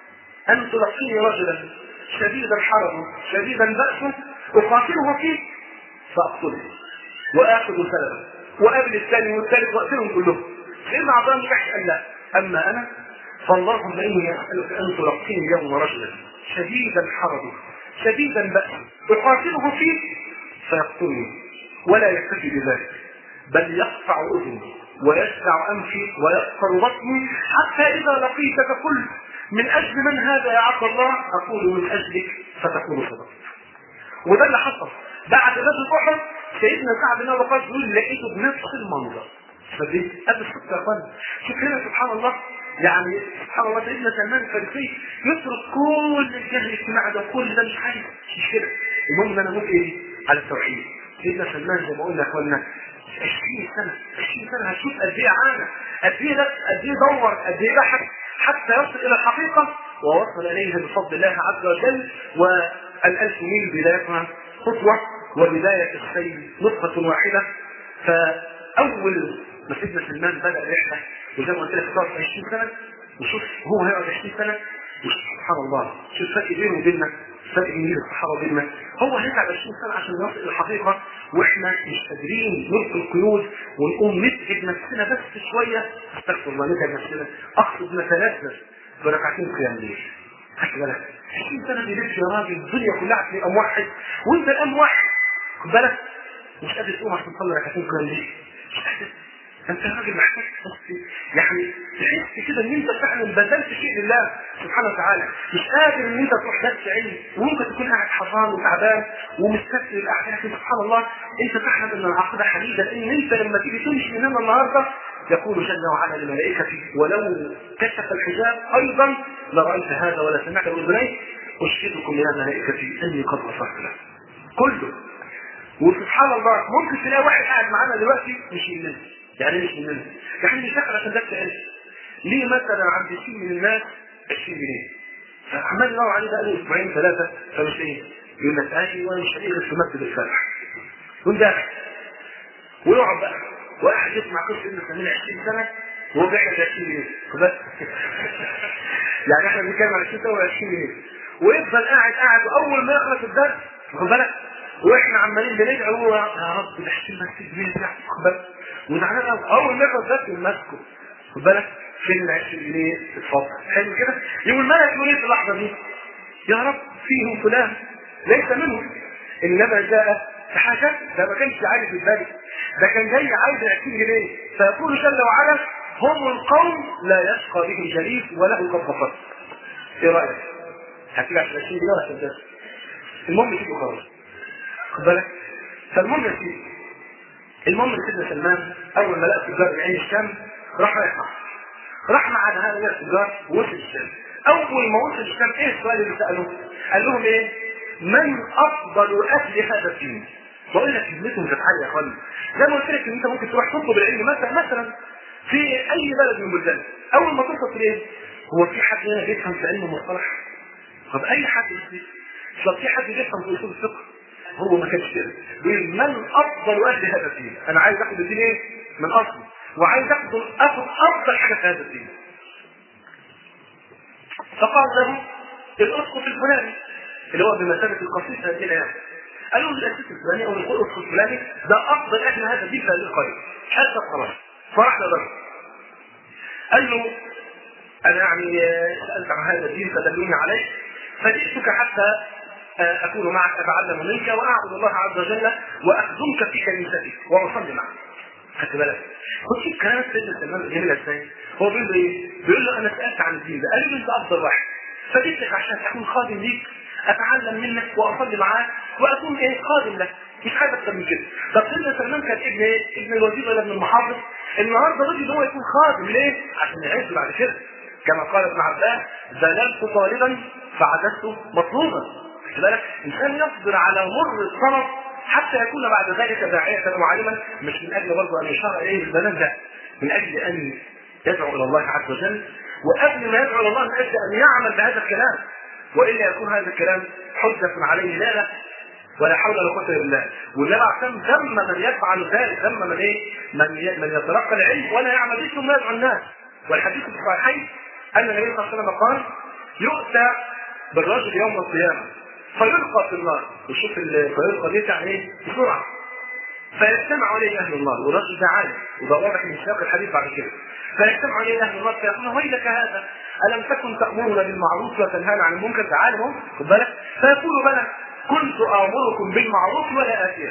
ان تلقيني رجلا شديد الحرم شديد البأس اقاتله فيك فاقتله واخذ سلبه وقابل الثاني والثالث واقتلهم كلهم سيدنا عبد الله بن جحش قال لا اما انا فاللهم اني اسالك ان تلقيني اليوم رجلا شديد الحرب شديد البأس اقاتله فيك فيقتلني ولا يكتفي بذلك بل يقطع اذني ويشفع انفي ويقطر بطني حتى اذا لقيتك قلت من اجل من هذا يا عبد الله اقول من اجلك فتقول صدقت وده اللي حصل بعد غزوه احد سيدنا سعد بن ابي وقاص يقول لقيته بنفس المنظر فدي قبل الصدق يا اخوان شوف هنا سبحان الله يعني سبحان الله سيدنا سلمان الفارسي يترك كل الجهل الاجتماعي ده كل ده مش عايز مش كده المهم ان انا اموت ايه على التوحيد سيدنا سلمان زي ما قلنا يا اخوانا 20 سنه 20 سنه هتشوف قد ايه عانى قد ايه ده قد ايه دور قد ايه بحث حتى يصل الى الحقيقه ووصل اليه بفضل الله عز وجل والالف ميل بدايتها خطوه وبدايه السير نطفه واحده فاول ما سيدنا سلمان بدا الرحله وزي ما قلت لك هتقعد 20 سنه وشوف هو هيقعد 20 سنه وشوف سبحان الله شوف الفرق بينه وبيننا الفرق بين الصحابه وبيننا هو هيتعب 20 سنه عشان يصل الى الحقيقه واحنا مش قادرين نلقي القيود ونقوم نتعب نفسنا بس شويه استغفر الله نتعب نفسنا اقصد نتلذذ بركعتين قيام الليل خد بالك 20 سنه بيلف يا راجل الدنيا كلها عشان يبقى موحد وانت الان موحد خد بالك مش قادر تقوم عشان تصلي ركعتين كده ليه؟ مش قادر انت راجل محتاج بس يعني تحس كده ان انت فعلا بذلت شيء لله سبحانه وتعالى مش قادر ان انت تروح درس علم وممكن تكون قاعد حران وتعبان ومستسلم الاحيان لكن سبحان الله انت تحمد ان العقيده حديده لان انت لما تيجي تمشي من هنا النهارده يقول جل وعلا لملائكته ولو كشف الحجاب ايضا لرايت هذا ولا سمعت باذنيك اشهدكم يا ملائكتي اني قد غفرت له كله وسبحان الله ممكن تلاقي واحد قاعد معانا دلوقتي مش مننا يعني مش مننا يعني مش داخل عشان ده علم ليه مثلا عند شيء من الناس 20 جنيه فعمال يدور عليه بقى له اسبوعين ثلاثه فمش ايه يقول لك ايوه مش هنقدر في مسجد الفتح يقوم داخل ويقعد بقى واحد يسمع قصه ابن سمين 20 سنه وهو بيعمل 20 جنيه بس يعني احنا بنتكلم عن 20 سنه و20 جنيه ويفضل قاعد قاعد واول ما يخلص الدرس واخد بالك واحنا عمالين بندعو يا رب ده 20 مسجد جنيه واخد بالك وزعلان قوي اول ما يخلص الدرس ماسكه خد بالك فين ال 20 جنيه اتفضل حلو كده يقول الملك يقول ايه في اللحظه دي يا رب فيهم فلان ليس منهم انما جاء فحاجة ده ما كانش عارف البالي ده كان جاي عايز 20 جنيه فيقول جل وعلا هم القوم لا يشقى بهم جليس وله قد غفرت ايه رايك؟ هتيجي عشان 20 جنيه ولا عشان ده؟ المهم تيجي خلاص خد بالك فالمهم يا سيدي المهم سيدنا سلمان اول ما لقى التجار بعين الشام راح رايح معه راح مع هؤلاء التجار ووصل الشام اول ما وصل الشام ايه السؤال اللي ساله؟ قال لهم ايه؟ من افضل اهل هذا الدين؟ بقول لك كلمتهم كانت عاليه يا اخوانا زي ما قلت لك ان انت ممكن تروح تطلب العلم مثلا مثلا في اي بلد من البلدان اول ما تصل ايه؟ هو في حد هنا بيفهم في علم المصطلح؟ طب اي حد يفهم طب في حد بيفهم في اصول الفقه؟ هو ما كانش كده بيقول من افضل اهل هذا الدين؟ انا عايز اخد الدين ايه؟ من اصله وعايز اخد اخد افضل حاجه في هذا الدين فقال له الاسقف الفلاني اللي هو بمثابه القسيس هذه الايام قالوا له الاسيس الفلاني او الاسقف الفلاني ده افضل اهل هذا الدين في هذه القريه حتى خلاص فراح للرجل قال له انا يعني سالت عن هذا الدين فدلوني عليه فجئتك حتى اكون معك اتعلم منك واعبد الله عز وجل واخدمك في كنيستك واصلي معك خدت بالك خد شوف كلام سيدنا سلمان جميل ازاي هو بيقول له ايه؟ بيقول له انا سالت عن الدين ده قال له انت افضل واحد فجيت لك عشان اكون خادم ليك اتعلم منك واصلي معاك واكون ايه خادم لك مش عايز اكتر من كده طب سيدنا سلمان كان ابن ايه؟ ابن الوزير ولا ابن المحافظ النهارده رضي ان هو يكون خادم ليه؟ عشان يعيش بعد كده كما قال ابن عباس ذللت طالبا فعددت مطلوبا خد بالك انسان يصبر على مر الطلب حتى يكون بعد ذلك داعية وعالما مش من اجل برضه ان يشار اليه بالبنان ده من اجل ان يدعو الى الله عز وجل وقبل ما يدعو الى الله من اجل ان يعمل بهذا الكلام والا يكون هذا الكلام حجة عليه لا لا ولا حول ولا قوة الا بالله والنبي عليه ذم من يفعل ذلك ذم من ايه؟ من من يتلقى العلم ولا يعمل به ثم يدعو الناس والحديث في الصحيحين ان النبي صلى الله عليه وسلم قال يؤتى بالرجل يوم القيامه فيلقى في النار وشوف فيلقى دي يعني ايه؟ بسرعه فيجتمع عليه اهل النار والرجل ده عالم وده واضح من سياق الحديث بعد كده فيجتمع عليه اهل النار فيقول ويلك هذا الم تكن تامرنا بالمعروف وتنهانا عن المنكر ده عالم اهو خد بالك فيقول بلى كنت امركم بالمعروف ولا اتيه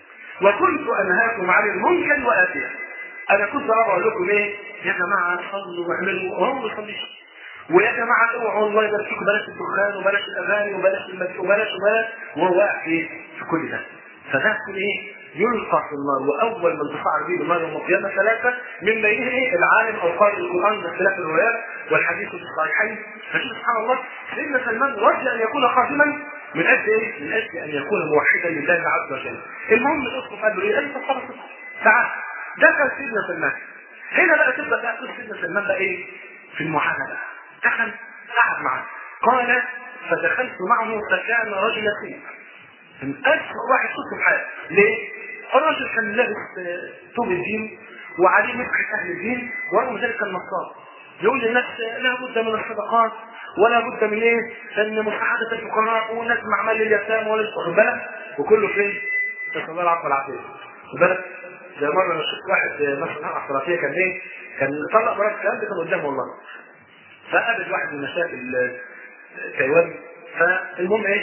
وكنت انهاكم عن المنكر واتيه انا كنت اقول لكم ايه يا جماعه صلوا واعملوا وهو ما يصليش ويا جماعه اوعوا الله يبارك بلاش الدخان وبلاش الاغاني وبلاش المسجد وبلاش وبلاش وهو واقع في في كل ده فده كل ايه يلقى في النار واول من تصعد به النار يوم القيامه ثلاثه من بينهم ايه العالم او قارئ القران باختلاف الروايات والحديث في الصحيحين فشوف سبحان الله سيدنا سلمان رجى ان يكون خاتما من اجل ايه؟ من اجل ان يكون موحدا لله عز وجل. المهم الاسقف قال له ايه؟ قال له خلاص تعال دخل سيدنا سلمان هنا بقى تبدا بقى تقول سيدنا سلمان بقى ايه؟ في المعامله دخل قعد معه قال فدخلت معه فكان رجل خير من أسوأ واحد شفته في حياتي ليه؟ الراجل كان لابس ثوب الدين وعليه مسحة أهل الدين ورغم ذلك كان نصاب يقول للناس لا بد من الصدقات ولا بد من ايه؟ ان مساعدة الفقراء والناس معمل لليتامى ولا واخد بالك؟ وكله فين؟ نسأل الله العفو والعافية واخد بالك؟ زي مرة انا شفت واحد مثلا احترافية كان ايه؟ كان طلق مرات الكلام ده كان قدامه والله فقابل واحد من مشاكل تايوان فالمهم ايه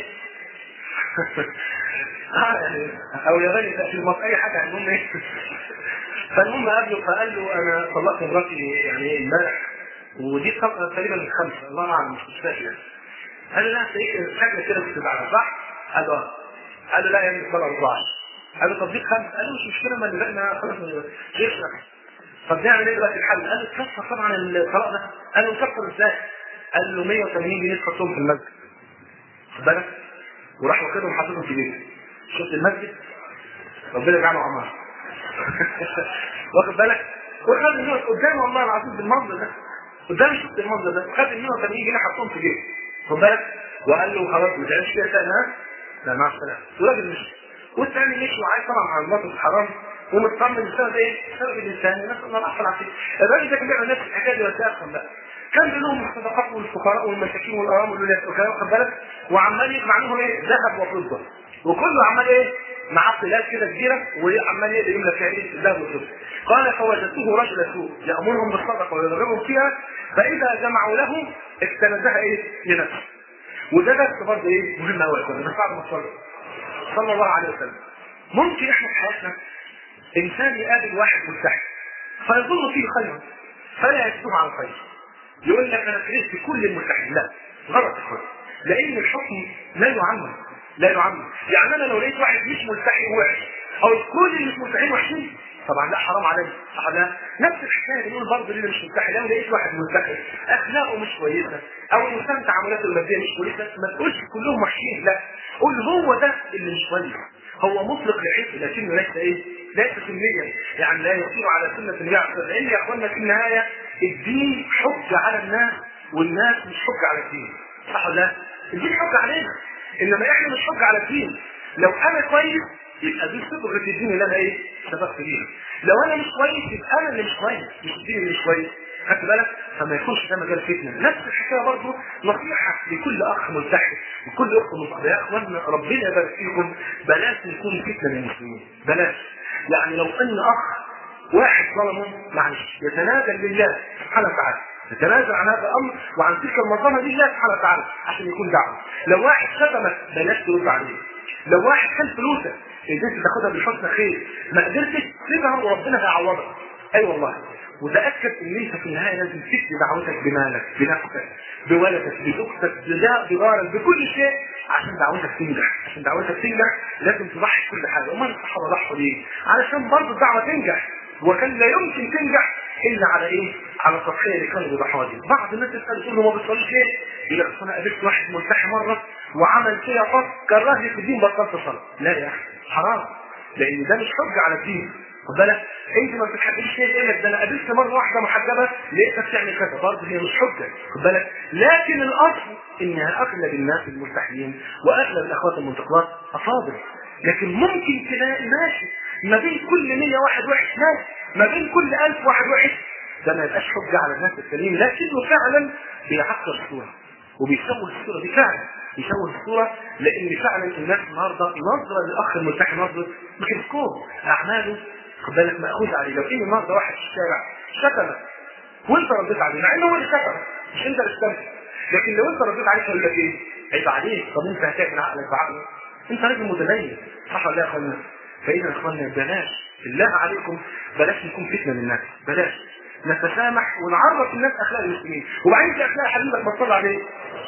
اه يعني او ياباني في مصر اي حاجه المهم ايه فالمهم قابله فقال له انا طلقت مراتي يعني امبارح ودي تقريبا من خمسه الله اعلم مش فاكر يعني قال له لا تلاقيك شكلك كده كنت بعدها صح؟ قال له اه قال له لا يا ابني طلع اربعه قال له طب دي خمسه قال له مش مشكله ما نبقى خلاص شيخنا طب نعمل ايه دلوقتي الحل؟ قال له تكفر طبعا الطلاق ده قال له نكفر ازاي؟ قال له 180 جنيه تحطهم في المسجد خد بالك وراح واخدهم حاططهم في بيته شفت المسجد ربنا يجعله عمار واخد بالك وخد النوت قدامه والله العظيم بالمنظر ده قدامي شفت المنظر ده خد ال 180 جنيه حطهم في جيبه خد بالك وقال له خلاص ما تعيش فيها تاني ها لا مع السلامه والراجل مشي والثاني مشي وعايز طبعا على الموقف الحرام ومطمن بسبب ايه؟ بسبب الانسان نسال الله العفو والعافيه الراجل ده كان بيعمل نفس الحكايه دي بس افهم بقى كان بينهم الصدقات والفقراء والمساكين والارامل والولاد واخد بالك وعمال يجمع لهم ايه؟ ذهب وفضه وكله عمال ايه؟ معاه طلال كده كبيره وعمال ايه يملى فيها ايه؟ الذهب والفضه قال فوجدته رجل سوء يامرهم بالصدقه ويرغبهم فيها فاذا جمعوا له اكتنزها ايه؟ لنفسه وده درس برضه ايه؟ مهم قوي يا بس بعد ما صلى صلى الله عليه وسلم ممكن احنا في حياتنا انسان يقابل واحد ملتحي فيظن فيه خيرا فلا يكتب عن خير يقول لك انا كرهت كل الملتحين لا غلط خالص لان الحكم لا يعمم لا يعمم يعني انا لو لقيت واحد مش ملتحي وحش او كل اللي مش ملتحين وحشين طبعا لا حرام عليا صح لا نفس الحكايه بنقول برضه ليه مش ملتحي لو لقيت واحد ملتحي اخلاقه مش كويسه او الانسان تعاملاته الماديه مش كويسه ما تقولش كلهم وحشين لا قول هو ده اللي مش كويس هو مطلق لحيث لكنه ليس ايه؟ ليس سنيا يعني لا يسير على سنه النبي عليه لان يا اخوانا في النهايه الدين حجه على الناس والناس مش حجه على الدين صح ولا لا؟ الدين حجه علينا انما احنا مش حجه على الدين لو انا كويس يبقى دي صبغه الدين اللي انا ايه؟ سبقت بيها لو انا مش كويس يبقى انا اللي مش كويس مش الدين اللي مش كويس خدت بالك فما يكونش ده مجال فتنه نفس الحكايه برضه نصيحه لكل اخ ملتحي وكل اخت ملتحيه يا اخوانا ربنا يبارك فيكم بلاش نكون فتنه للمسلمين بلاش يعني لو ان اخ واحد ظلمه معلش يتنازل لله سبحانه وتعالى يتنازل عن هذا الامر وعن تلك المظلمه لله سبحانه وتعالى عشان يكون دعوه لو واحد شتمك بلاش ترد عليه لو واحد خد فلوسك قدرت تاخدها بالحسن خير ما قدرتش سيبها وربنا هيعوضك اي أيوة والله وتاكد ان انت في النهايه لازم تفدي دعوتك بمالك بنفسك بولدك بزوجتك بجارك بكل شيء عشان دعوتك تنجح عشان دعوتك تنجح لازم تضحي كل حاجه امال الصحابه ضحوا ليه؟ علشان برضه الدعوه تنجح وكان لا يمكن تنجح الا على ايه؟ على التضحيه اللي كانوا بيضحوها دي بعض الناس تسال تقول له ما بتصليش ليه؟ يقول لك انا قابلت واحد ملتحي مره وعمل فيا فصل كرهني في الدين بطلت صلاه لا يا اخي حرام لان ده مش حجه على الدين خد بالك انت ما بتحبش شيء يقول لك ده انا قابلت مره واحده محجبه لقيتك تعمل كذا برضه هي مش حجه خد بالك لكن الاصل انها اغلب الناس الملتحيين واغلب الاخوات المنتقلات افاضل لكن ممكن تلاقي ماشي ما بين كل 100 واحد وحش ماشي ما بين كل 1000 واحد وحش ده ما يبقاش حجه على الناس السليم لكنه فعلا بيعكر الصوره وبيسوي الصوره دي فعلا يسوي الصوره لان فعلا الناس النهارده نظره للاخ الملتحي نظره ميكروسكوب اعماله خد بالك ماخوذ عليه لو ان النهارده واحد في الشارع شتمك وانت رديت عليه مع انه هو اللي شتمك مش انت اللي شتمت لكن لو انت رديت عليه هيقول لك ايه؟ عيب عليك طب انت هتعمل عقلك بعقله انت راجل متدين صح ولا يا اخوانا؟ فاذا يا اخوانا بلاش بالله عليكم بلاش نكون فتنه للناس بلاش نتسامح ونعرف الناس اخلاق المسلمين وبعدين في اخلاق حبيبك ما تصلي عليه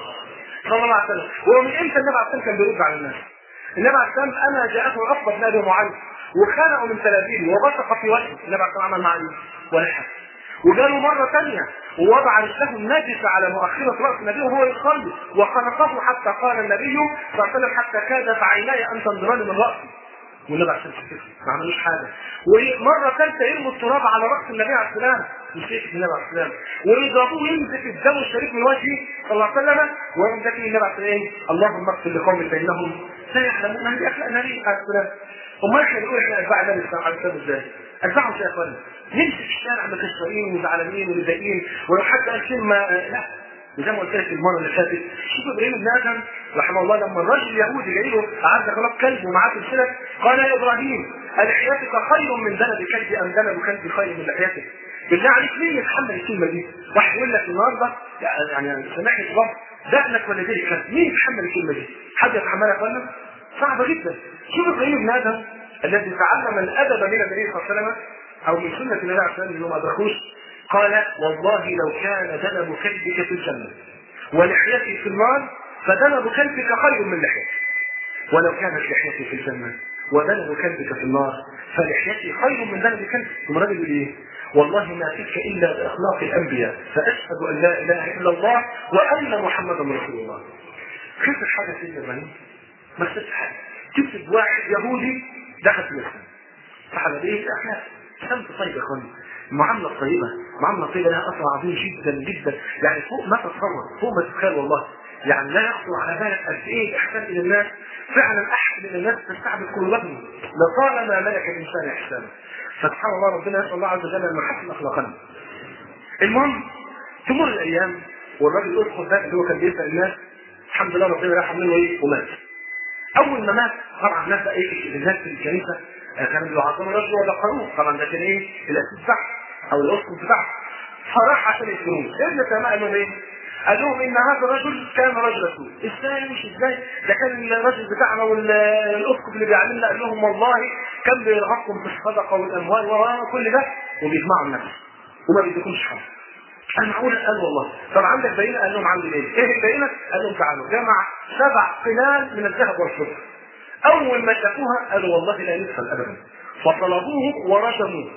صلى الله عليه وسلم وهو من امتى النبي عليه الصلاه والسلام كان بيرد على الناس النبي عليه الصلاه والسلام انا جاءته عقبه بن ابي معاذ وخلقه من تلابيبه وبصق في وجهه النبي عليه الصلاه والسلام عمل معاه ايه؟ ولا حاجه وجاله مرة ثانية ووضع رجله النجسة على مؤخرة رأس النبي وهو يصلي وخنقه حتى قال النبي صلى الله عليه وسلم حتى كاد عيناي أن تنظران من رأسي والنبي عليه الصلاه والسلام ما عملوش حاجه ومره ثالثه يرموا التراب على راس النبي عليه السلام مشيت النبي عليه السلام ويضربوه ينزف الدم الشريف من وجهه صلى الله عليه وسلم ويقوم ذاكر النبي عليه السلام اللهم اغفر لقوم فانهم لا يعلمون هذه اخلاق النبي عليه السلام امال احنا نقول احنا اتباع النبي صلى الله عليه وسلم ازاي؟ اتبعهم يا اخوانا نمشي في الشارع مكسرين وزعلانين ومتضايقين ولو حد قال كلمه لا وزي ما قلت لك المره اللي فاتت شوف ابراهيم بن ادم رحمه الله لما الرجل اليهودي جاي له اعز خلاص كلب ومعاه سلسله قال يا ابراهيم الحياتك خير من ذنب كلب ام ذنب كلب خير من لحيتك بالله عليك مين يتحمل الكلمه دي؟ واحد يقول لك النهارده يعني سامحني في اللفظ دقنك ولا ديرك كان مين يتحمل الكلمه دي؟ حد يتحملها ولا؟ صعبه جدا شوف ابراهيم بن ادم الذي تعلم الادب من النبي صلى الله عليه وسلم او من سنه النبي عليه الصلاه والسلام اللي ما ادركوش قال والله لو كان دنب كلبك في الجنه ولحيتي في النار فدنب كلبك خير من لحيتي ولو كانت لحيتي في الجنه ودنب كلبك في النار فلحيتي خير من دنب كلبك ثم الراجل يقول ايه؟ والله ما فيك الا باخلاق الانبياء فاشهد ان لا اله الا الله وان محمدا رسول الله. خسر حاجه سيدنا ابراهيم؟ ما خسرش حاجه. كسب واحد يهودي دخل في الاسلام. صح ولا ايه؟ احنا سمت طيب يا اخواني. المعاملة الطيبة، المعاملة الطيبة لها أثر عظيم جدا جدا، يعني فوق ما تتصور، فوق ما تتخيل والله. يعني لا يخطر على بالك قد ايه الاحسان الى الناس فعلا احد من الناس تستعبد قلوبهم لطالما ملك الانسان احسانه سبحان الله ربنا يسال الله عز وجل ان يحسن اخلاقنا المهم تمر الايام والراجل يدخل ده اللي هو كان بيسال الناس الحمد لله ربنا رحم منه ايه ومات اول ما مات طبعا الناس بقى ايه الناس في الكنيسه كانوا بيعظموا الرجل ولا قانون طبعا ده كان ايه الاسيس بتاعه او الاسقف بتاعه فراح عشان يسلموه ابن سماء قال لهم ايه؟ قال لهم ان هذا الرجل كان رجل سوء ازاي مش ازاي ده كان الرجل بتاعنا والاسقف اللي بيعلمنا قال لهم والله كان بيرهقكم في الصدقه والاموال وكل ده وبيجمعوا الناس وما بيديكمش حاجه قال معقول قال والله طب عندك بينه قال لهم عندي بينه ايه البينه قال لهم تعالوا جمع سبع قلال من الذهب والفضه اول ما شافوها قالوا والله لا يدخل ابدا فطلبوه ورجموه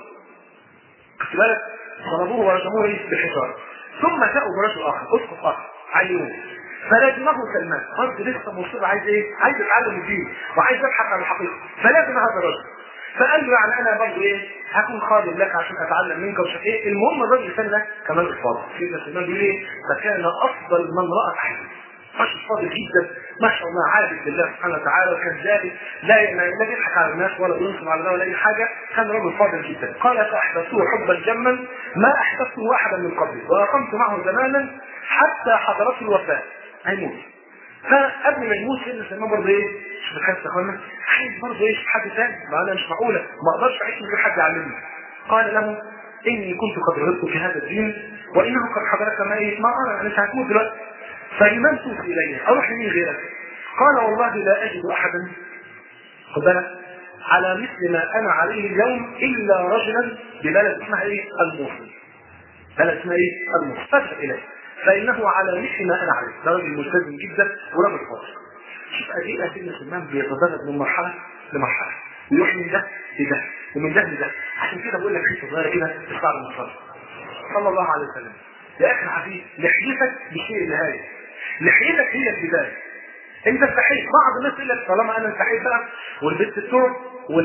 خد بالك طلبوه ورجموه ايه بالحجاره ثم جاءوا برجل اخر اسقف اخر عينوه فلازمه سلمان برضه لسه مصيبه عايز ايه؟ عايز يتعلم الدين وعايز يبحث عن الحقيقه فلازم هذا الرجل فقال له يعني انا برضه ايه؟ هكون خادم لك عشان اتعلم منك ومش ايه المهم الراجل الثاني ده كمان الفاضل سيدنا سلمان بيقول ايه؟ فكان افضل من رأت عينه رجل فاضل جدا ما شاء الله عابد لله سبحانه وتعالى وكان ذلك لا لا بيضحك على الناس ولا بينصب على ده ولا اي حاجه كان رجل فاضل جدا قال فاحدثوه حبا جما ما احدثته احدا من قبلي واقمت معه زمانا حتى حضرته الوفاه هيموت فقبل ما يموت سيدنا سلمان برضه ايه؟ شوف الحاجه يا اخوانا عايز برضه ايه حد ثاني ما انا مش معقوله ما اقدرش اعيش من غير حد يعلمني قال له اني كنت قد رغبت في هذا الدين وانه قد حضرك ما ايه ما ارى انا مش هتموت دلوقتي فلمن توفي الي؟ اروح لمين غيرك؟ قال والله لا اجد احدا خد بالك على مثل ما انا عليه اليوم الا رجلا ببلد اسمها ايه؟ الموصل. بلد اسمها ايه؟ الموصل، فاذهب اليه. فانه على مثل ما انا عليه، ده راجل ملتزم جدا ورجل فاضل. شوف قد ايه سيدنا سلمان بيتدرج من مرحله لمرحله ويروح من ده لده ومن ده لده عشان كده بقول لك حته صغيره كده تستعرض المصطلح صلى الله عليه وسلم يا اخي الحبيب لحيتك بشيء النهايه لحيتك هي البدايه انت استحيت بعض الناس يقول لك طالما انا استحيت بقى ولبست الثوب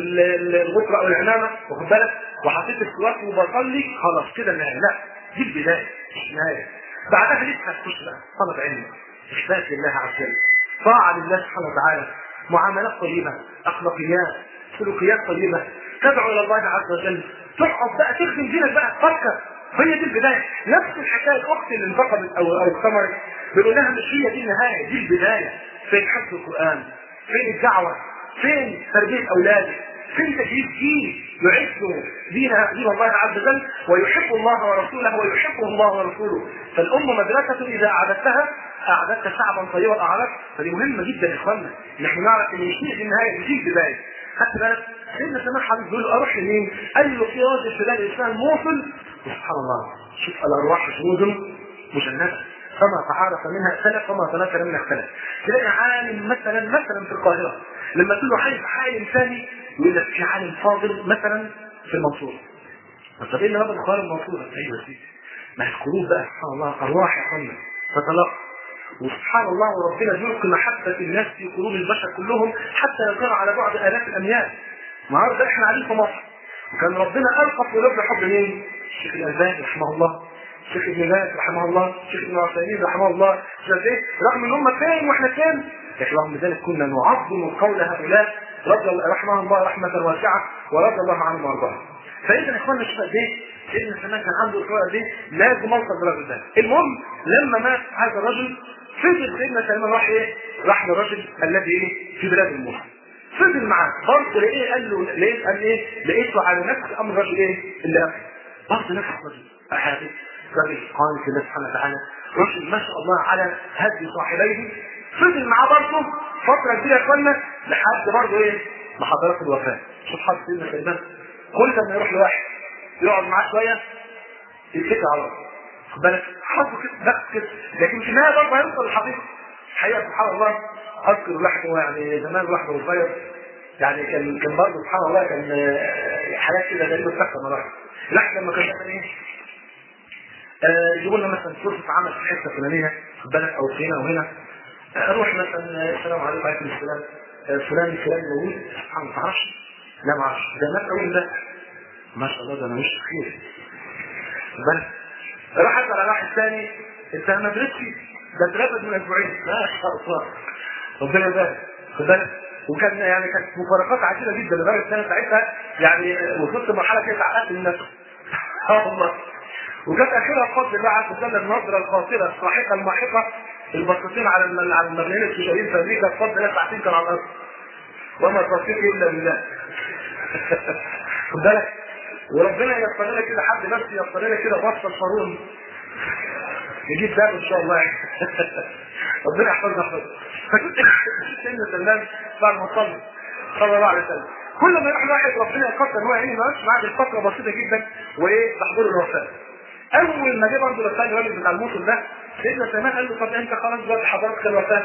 والغطرة او العمامه واخد بالك وحطيت السواك وبصلي خلاص كده النهايه لا دي البدايه مش النهايه بعدها لسه هتخش بقى طلب علم اثبات لله عز وجل طاعه لله سبحانه وتعالى معاملات طيبه اخلاقيات سلوكيات طيبه تدعو الى الله عز وجل تقعد بقى تخدم دينك بقى تفكر هي دي البدايه نفس الحكايه الاخت اللي انتقدت او او اختمرت بيقول لها مش هي دي النهايه دي البدايه فين حفظ القران فين الدعوه فين تربيه اولادك فين تجهيز جيل يعز دين دين الله عز وجل ويحب الله ورسوله ويحبه الله ورسوله فالام مدرسه اذا اعددتها اعددت شعبا طيبا اعرف فدي مهمه جدا يا اخوانا نحن نعرف ان مش دي النهايه دي البدايه خدت بالك سيدنا سماح حبيب بيقول له اروح لمين؟ قال له في راجل في بلاد الاسلام موصل وسبحان الله شوف الارواح جنود مجنده فما تعارف منها اختلف وما تناكر منها اختلف تلاقي عالم مثلا مثلا في القاهره لما تقول له عايز عالم ثاني يقول لك في عالم فاضل مثلا في المنصوره طب ايه اللي ربط القاهره المنصوره؟ ايوه سيدي ما القلوب بقى سبحان الله ارواح يا اخوانا تتلقى وسبحان الله وربنا يلقي محبة الناس في قلوب البشر كلهم حتى لو كانوا على بعد آلاف الأميال. النهارده احنا قاعدين في مصر وكان ربنا ألقى في قلوبنا حب مين؟ الشيخ الألباني رحمه الله الشيخ ابن باز رحمه الله الشيخ ابن عثيمين رحمه الله شايف ايه؟ رغم ان هم فين واحنا فين؟ لكن رغم ذلك كنا نعظم قول هؤلاء رضي الله رحمه الله رحمة واسعة ورضي الله عنهم وارضاهم. فإذا يا اخوانا شوف قد ايه؟ سيدنا سلمان كان عنده اصرار قد ايه؟ لازم اوصل بالراجل ده. المهم لما مات هذا الرجل فضل سيدنا سلمان راح ايه؟ راح للرجل الذي ايه؟ في بلاد الموصل. فضل معاه برضه لقيه قال له لقيت قال ايه؟ لقيته على نفس امر الرجل ايه؟ اللي قبل. برضه نفس الرجل أحاديث راجل قانت لله سبحانه وتعالى رجل ما شاء الله على هدي صاحبيه فضل معاه برضه فترة كبيرة يا اخوانا لحد برضه ايه؟ لحضرات الوفاة شوف حد سيدنا سلمان كل لما يروح لواحد يقعد معاه شوية يتكل على الله خد بالك حظه كده بس كده لكن في النهاية برضه هيوصل للحقيقة الحقيقة سبحان الله أذكر الواحد هو يعني زمان الواحد وهو صغير يعني كان كان برضه سبحان الله كان آه، حاجات كده غريبة بتحصل مرة واحدة الواحد لما كان مثلا ايه آه، يجيبوا لنا مثلا فرصة عمل في حتة فلانية خد بالك أو في هنا أو هنا آه، أروح مثلا آه، السلام عليكم وعليكم السلام آه، فلان فلان موجود سبحان الله ما تعرفش لا ما اعرفش ده مات أول ده ما شاء الله ده أنا مش خير خد بالك راح اسال على واحد ثاني انت ما درستش ده اترفد من اسبوعين ما شاء الله ربنا يبارك خد بالك وكان يعني كانت مفارقات عجيبه جدا لدرجه ان انا ساعتها يعني وصلت لمرحله كده اتعقدت من نفسي اه والله وكانت اخرها بفضل الله عز وجل النظره القاصره الصاحقه الماحقه البسيطين على الم- على المبنيين التجاريين في امريكا بفضل الله ساعتين كانوا على الارض وما التصديق الا بالله خد بالك وربنا ييسر لنا كده حد بس ييسر لنا كده بصه القارون يجيب ده ان شاء الله ربنا يحفظنا يحفظنا فكنت سيدنا سلمان بعد ما صلى صلى الله عليه وسلم كل ما يروح واحد ربنا يقدر هو يعني ما يمشي معاه بالفتره بسيطه جدا وايه تحضر الوفاه اول ما جه برضه الثاني الراجل بتاع الموصل ده سيدنا سلمان قال له طب انت خلاص دلوقتي حضرتك الوفاه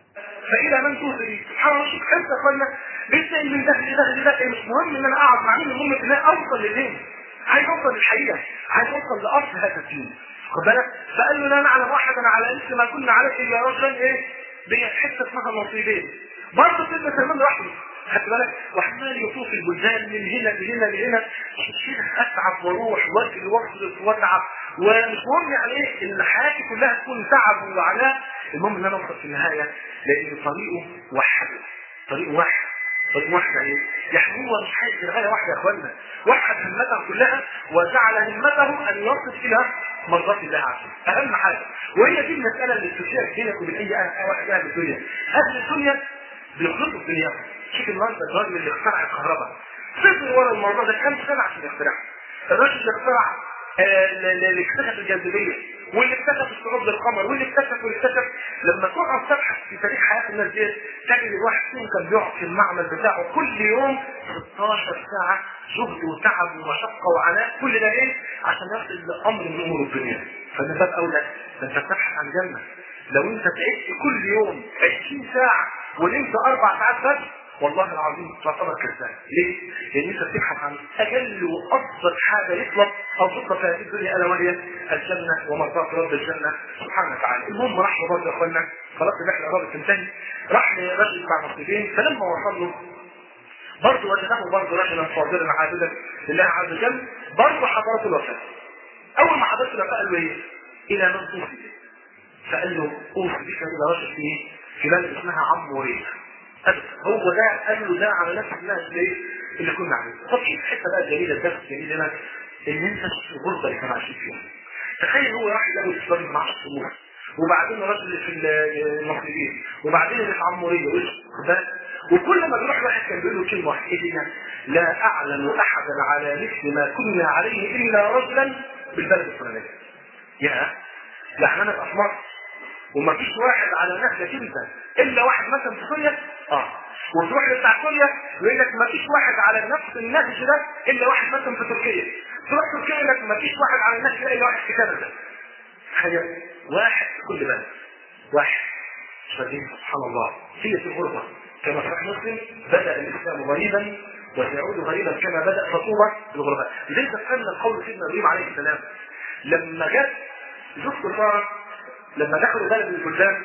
فإلى من توصل سبحان الله شوف حتى يا اخوانا بيسأل من ده لده لده إيه مش مهم ان انا اقعد مع مين المهم ان انا اوصل للدين عايز اوصل للحقيقه عايز اوصل لاصل هذا الدين خد بالك فقال له لا نعلم احدا على مثل ما كنا عليه الا رجلا ايه دي حته اسمها نصيبين برضه سيدنا سلمان راح له خدت بالك وعمال يطوف البلدان من هنا لهنا لهنا كده اتعب واروح واجري واصرف واتعب ومش مهم يعني ايه ان حياتي كلها تكون تعب وعناء المهم ان انا اوصل في النهايه لان طريقه وحد طريق واحد طريق واحد يعني يعني هو مش عايز غايه واحده يا اخوانا وحد همته كلها وجعل همته ان يصل الى مرضات الله عز وجل اهم حاجه وهي دي المساله اللي بتشير بينك وبين اي واحد اهل الدنيا اهل الدنيا بيخلطوا الدنيا شوف النهارده الراجل اللي اخترع الكهرباء فضل ورا الموضوع ده كام سنه عشان يخترعها الراجل اللي اخترع آه، اللي اكتشف الجاذبيه واللي اكتشف الصعود للقمر واللي اكتشف واللي اكتشف لما تقعد تبحث في تاريخ حياه الناس دي تجد الواحد فيهم كان بيقعد في المعمل بتاعه كل يوم 16 ساعه جهد وتعب ومشقه وعناء كل ده ايه؟ عشان يصل لامر من امور الدنيا فده باب اولى ده انت بتبحث عن جنه لو انت تعبت كل يوم 20 ساعه ونمت اربع ساعات بس والله العظيم تعتبر كذاب ليه؟ لان انت بتبحث عن اجل وافضل حاجه يطلب او تطلب في هذه الدنيا الا وهي الجنه ومرضات رب الجنه سبحانه وتعالى المهم راح له برضه يا اخوانا خلاص الرحله قربت تنتهي راح لرجل مع نصيبين فلما وصل له برضه وجده برضه رجلا فاضلا عابدا لله عز وجل برضه حضرته الوفاه اول ما حضرته الوفاه قال له ايه؟ الى من توصي فقال له اوصي بك الى رجل في في بلد اسمها عموريه هو ده قال له ده على نفس الناس ليه اللي كنا عليه طب ايه الحته بقى الجميله الدرس الجميل هنا ان انت في الغربه اللي كانوا عايشين فيها تخيل هو راح الاول الاسلام مع الصمود وبعدين الراجل اللي في المصريين وبعدين اللي في عموريه وده وكل ما بيروح واحد كان بيقول له كلمه واحده ايه هي؟ لا اعلم احدا على مثل ما كنا عليه الا رجلا بالبلد الفلانيه. يا يعني انا في مصر وما فيش واحد على نهجك انت الا واحد مثلا في سوريا اه وتروح لبتاع سوريا يقول لك ما فيش واحد على نفس النهج ده الا واحد مثلا في تركيا تروح تركيا يقول لك ما فيش واحد على النهج ده الا واحد في كندا حاجه واحد في كل بلد واحد فدين سبحان الله هي في الغربه كما صح مسلم بدا الاسلام غريبا وسيعود غريبا كما بدا فطوبى الغرباء لذلك تفهمنا قول سيدنا ابراهيم عليه السلام لما جت زوجته ساره لما دخلوا بلد من البلدان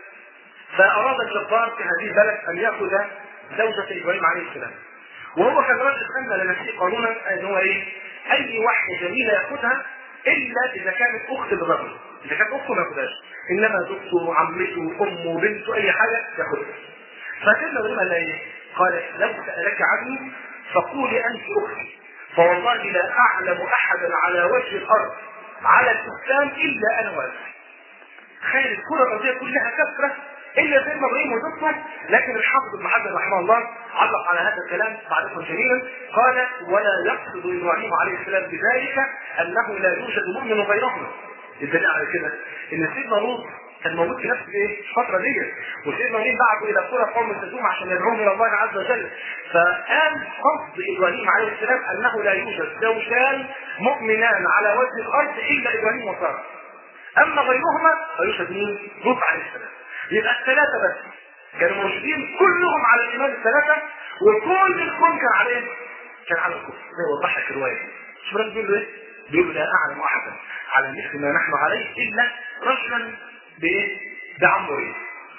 فأراد الجبار في هذه البلد أن يأخذ زوجة إبراهيم عليه السلام وهو كان راجل خلى لنفسه قانونا أن هو إيه؟ أي واحدة جميلة يأخذها إلا إذا كانت أخت للرجل إذا كانت أخته ما يأخذهاش إنما زوجته عمته أمه بنته أي حاجة يأخذها فسيدنا إبراهيم قال إيه؟ قال لو سألك عني فقولي أنت أختي فوالله لا أعلم أحدا على وجه الأرض على الإسلام إلا أنا وأنت تخيل الكرة الأرضية كلها كثرة الا سيدنا ابراهيم وزوجته لكن الحافظ ابن حجر رحمه الله علق على هذا الكلام تعليقا جميلا قال ولا يقصد ابراهيم عليه السلام بذلك انه لا يوجد مؤمن غيرهما الدليل على كده ان سيدنا لوط كان موجود في نفس ايه الفتره ديت وسيدنا ابراهيم بعثوا الى قرى قوم سدوم عشان يدعوهم الى الله عز وجل فقال قصد ابراهيم عليه السلام انه لا يوجد زوجان مؤمنان على وجه الارض الا ابراهيم وساره اما غيرهما فيوجد مين؟ لوط عليه السلام يبقى الثلاثه بس كانوا موجودين كلهم على الايمان الثلاثه وكل الكون كان على ايه؟ كان على الكفر زي وضح لك الروايه شو بيقول له ايه؟ بيقول له لا اعلم احدا على مثل ما نحن عليه الا رجلا بايه؟ بعمره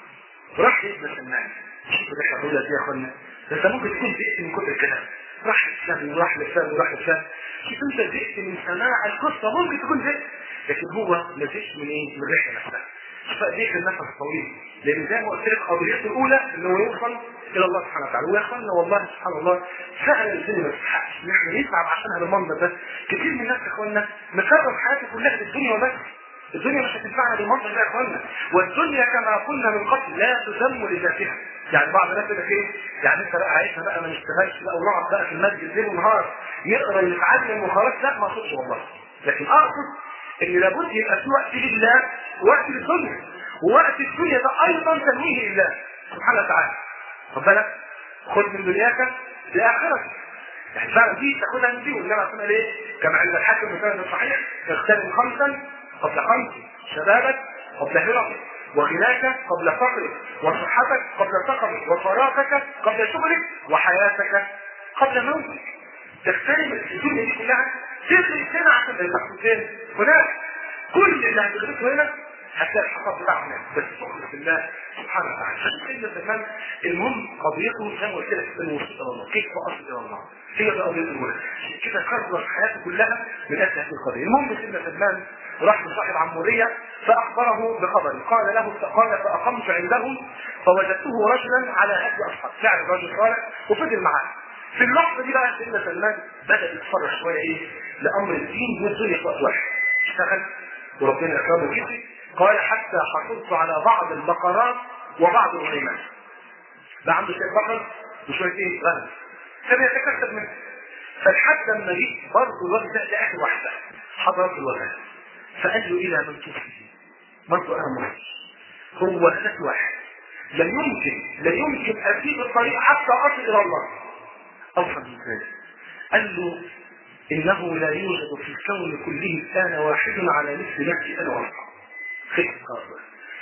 راح يبنى سمان شوف الرحله الاولى دي يا اخوانا ده انت ممكن تكون زهقت من كتر الكلام راح لفلان وراح لفلان وراح لفلان شوف انت زهقت من سماع القصه ممكن تكون زهقت لكن هو ما زهقش من ايه؟ من الرحله نفسها شوف قد ايه النفس الطويل لان زي ما قلت لك قضيته الاولى انه يوصل الى الله سبحانه وتعالى ويا اخوانا والله سبحان الله فعلا الدنيا ما تستحقش ان احنا نتعب عشانها بالمنظر ده كتير من الناس يا اخوانا مكرر حياته كلها في الدنيا وبس الدنيا مش هتنفعنا بالمنظر ده يا اخوانا والدنيا كما قلنا من قبل لا تذم لذاتها يعني بعض الناس يقول لك ايه يعني انت بقى عايشها بقى ما نشتغلش بقى ونقعد بقى في المسجد ليل ونهار نقرا ونتعلم وخلاص لا ما اقصدش والله لكن اقصد ان لابد يبقى في وقت لله ووقت للدنيا ووقت الدنيا ده ايضا تنويه لله سبحانه وتعالى خد بالك خذ من دنياك لاخرتك يعني فعلا دي تاخدها من دي والنبي عليه ايه؟ كما عند الحاكم مثلا الصحيح اغتنم خمسا قبل خمس شبابك قبل هرمك وغناك قبل فقرك وصحتك قبل سقمك وفراغك قبل شغلك وحياتك قبل موتك تغتنم الدنيا دي كلها تغرق هنا عشان تحصل فين؟ هناك كل اللي هتغرقه هنا هتلاقي الحصاد بتاعه هناك بس تخلص بالله سبحانه وتعالى عشان سيدنا سلمان المهم قضيته زي ما قلت لك الوصول الى الله كيف اصل الى الله هي دي قضيه الاولى كده كرر حياته كلها من اجل هذه القضيه المهم سيدنا سلمان راح لصاحب عموريه فاخبره بخبري قال له قال فاقمت عنده فوجدته رجلا على هدي اصحاب فعل الرجل صالح وفضل معاه في اللحظه دي بقى سيدنا سلمان بدا يتفرج شويه ايه لامر الدين والدنيا في وقت واحد اشتغل وربنا اكرمه جدا قال حتى حصلت على بعض البقرات وبعض الغنيمات بقى عنده شويه بقر وشويه ايه غنم كان يتكسب منه فلحد لما جيت برضه الراجل ده لاخر واحده حضرت الوفاه فقال له الى من توفي برضه انا مريض هو هدف واحد لا يمكن لا يمكن اسيب الطريق حتى اصل الى الله اوصل من ذلك قال له انه لا يوجد في الكون كله كان واحد على مثل نفسي انا واصحابي خير قاصر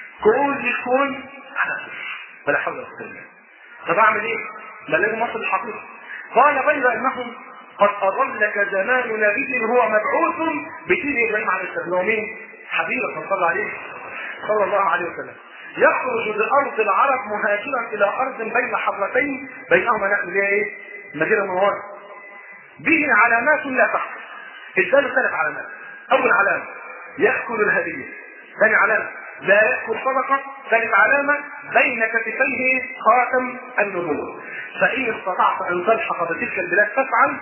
كل الكون على صفر ولا حول ولا قوه الا بالله طب اعمل ايه؟ ما لازم اصل الحقيقه قال غير انهم قد اضلك زمان نبي هو مبعوث بدين ابراهيم عليه السلام هو مين؟ حبيبك صلى الله عليه صلى الله عليه وسلم يخرج بارض العرب مهاجرا الى ارض بين حضرتين بينهما نحن اللي هي ايه؟ المدينه المنوره به علامات لا تحصى اداله ثلاث علامات اول علامه ياكل الهديه ثاني علامه لا يأكل صدقة ثالث علامة بين كتفيه خاتم النبوة فإن استطعت أن تلحق بتلك البلاد فافعل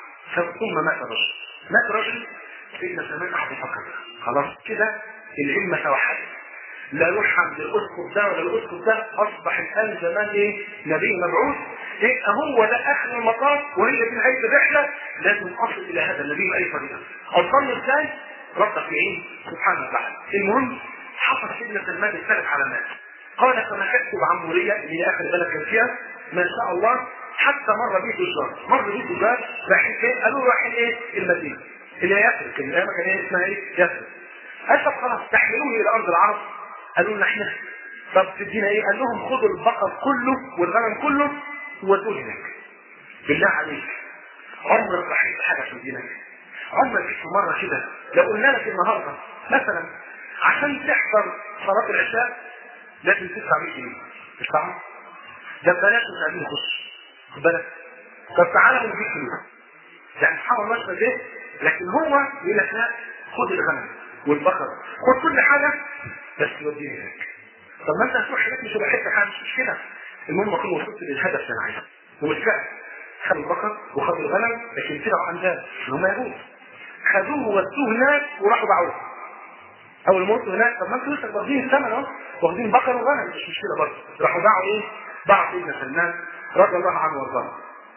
ثم مات رجل مات رجل سيدنا سلمان أحد فقط خلاص كده العلم توحد لا يروح عند الاسقف ده ولا الاسقف ده اصبح الان زمان ايه نبي مبعوث يبقى هو ده اخر المطاف وهي دي نهايه الرحله لازم اصل الى هذا النبي باي طريقه اوصل ازاي؟ ربك يعين سبحانه وتعالى المهم حصل سيدنا سلمان الثلاث علامات قال فمكثت بعموريه اللي هي اخر بلد كان فيها ما شاء الله حتى مر بيه تجار مر بيه تجار رايحين فين؟ قالوا له رايحين ايه؟ المدينه اللي هي يثرب كان الايام كان ايه اسمها ايه؟ يثرب قال طب خلاص تحملوني الى ارض العرب قالوا لنا احنا طب تدينا ايه؟ قال لهم خدوا البقر كله والغنم كله وودوه هناك بالله عليك عمرك رحيت حاجه في المدينه عمرك جيت مره كده لو قلنا لك النهارده مثلا عشان تحضر صلاه العشاء لازم تدفع 100 جنيه تدفعها ده ببلاش مش عايزين نخش خد بالك طب تعالى نديك فلوس يعني سبحان الله مش ده لكن هو يقول لك لا خد الغنم والبقر خد كل حاجه بس يوديني هناك طب ما انت هتروح هناك مش هيبقى حته حاجه مش مشكله المهم اكون وصلت للهدف اللي انا عايزه وبالفعل خدوا البقر وخدوا الغنم لكن طلعوا عن ذلك ان هم يهود خدوه وودوه هناك وراحوا باعوه اول ما وصلوا هناك طب ما انتوا لسه واخدين الثمن اهو واخدين بقر وغنم مش مشكله برضه راحوا باعوا ايه؟ باعوا سيدنا سلمان رضي الله عنه وارضاه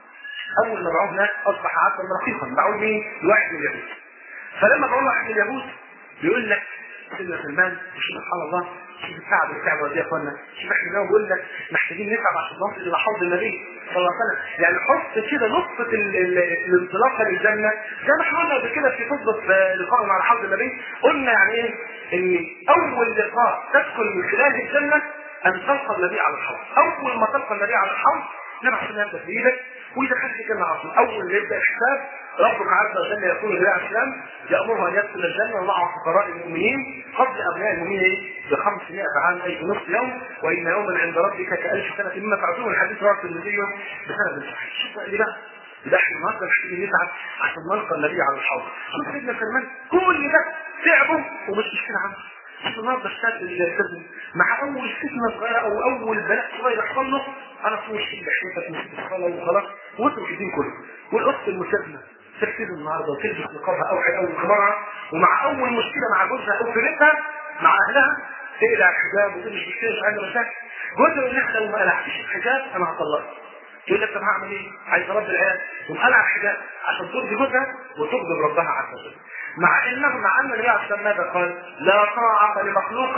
اول ما باعوه هناك اصبح عبدا رقيقا باعوه مين؟ لواحد من اليهود فلما باعوه واحد من اليهود بيقول لك سيدنا سلمان سبحان الله شوف التعب التعب دي يا اخوانا شوف احنا اليوم بقول لك محتاجين نتعب عشان نصل الى حوض النبي صلى الله عليه وسلم يعني حط كده نقطه ال- ال- الانطلاقه للجنه زي ما احنا قلنا قبل كده في خطبه لقائنا على حوض النبي قلنا يعني ايه ان اول لقاء تدخل من خلال الجنه ان تلقى النبي على الحوض اول ما تلقى النبي على الحوض نبع سنة يبدأ في ايدك ويدخلك الجنة على طول اول ما يبدأ الحساب ربك عز وجل يقول لله الاسلام يأمره ان يدخل الجنة مع فقراء المؤمنين قبل ابناء المؤمنين ايه؟ ب 500 عام اي بنصف يوم وان يوما عند ربك كألف سنة مما تعدون الحديث رواه الترمذي بسند صحيح شوف بقى ده ده احنا النهارده محتاجين نتعب عشان نلقى النبي على الحوض شوف سيدنا سلمان كل ده تعبه ومش مشكلة عنده شوف النهارده الشاب اللي يلتزم مع اول فتنه صغيره او اول بلاء صغير يحصل له انا في وشي بحياتك مش الصلاه وخلاص واترك الدين كله والاخت المسلمه تلتزم النهارده وتلبس نقابها او او خمارها ومع اول مشكله مع جوزها او في بيتها مع اهلها تقلع الحجاب وتقول مش مشكله مش عندنا مشاكل جوزها يقول لك لو ما قلعتيش الحجاب انا هطلقك تقول لك طب هعمل ايه؟ عايز اربي العيال تقوم قلع الحجاب عشان ترضي جوزها وتغضب ربها عز وجل مع انه مع ان النبي عليه الصلاه والسلام ماذا قال؟ لا طاعه لمخلوق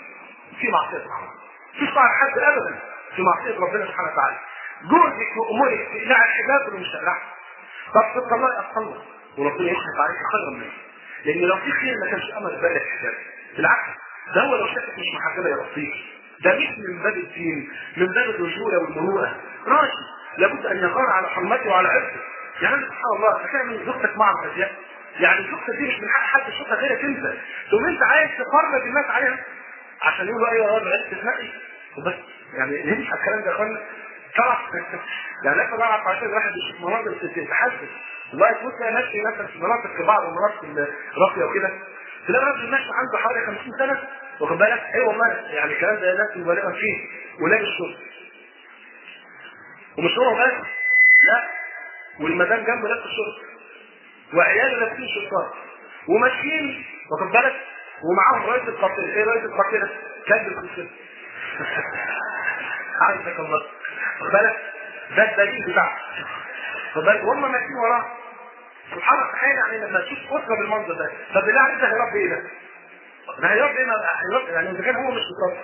في معصيه الله. مفيش طاعه لحد ابدا في معصيه ربنا سبحانه وتعالى. جوزك وامورك تقلع الحجاب ولا مش تقلعها؟ طب تطلعي اطلق وربنا يشهد عليك خيرا منه. لان لو في خير ما كانش امر بالك الحجاب. بالعكس ده هو لو شافك مش محجبه يرضيك. ده مش من باب الدين من باب الرجوله والمروءه. راجل لابد ان يغار على حرمته وعلى عرضه. يعني سبحان الله هتعمل زوجتك مع الازياء يعني الزوجه دي مش من حق حد يشوفها غيرك انت تقوم انت عايز تفرج الناس عليها عشان يقولوا ايوه يا راجل عرفت تنقي وبس يعني ينفع الكلام ده يا اخوانا تعرف يعني لازم اعرف عشان الواحد يشوف مناظر تتحسس والله تبص تلاقي ماشي مثلا في مناطق في بعض المناطق الراقيه وكده تلاقي راجل ماشي عنده حوالي 50 سنه واخد بالك اي والله يعني الكلام ده ناس مبالغه فيه ولابس شرط ومش هو بس لا والمدام جنبه نفس الشرطه وعياله لابسين شرطات وماشيين واخد بالك ومعاهم رئيس القافله ايه رئيس القافله كلب القافله عايزك الله واخد بالك ده الدليل بتاعه واخد بالك وهم ماشيين وراه سبحان الله تخيل يعني لما تشوف اسره بالمنظر ده طب بالله عليك ده هيربي ايه ده؟ ده هيربي ايه هيربي يعني اذا كان هو مش مصاب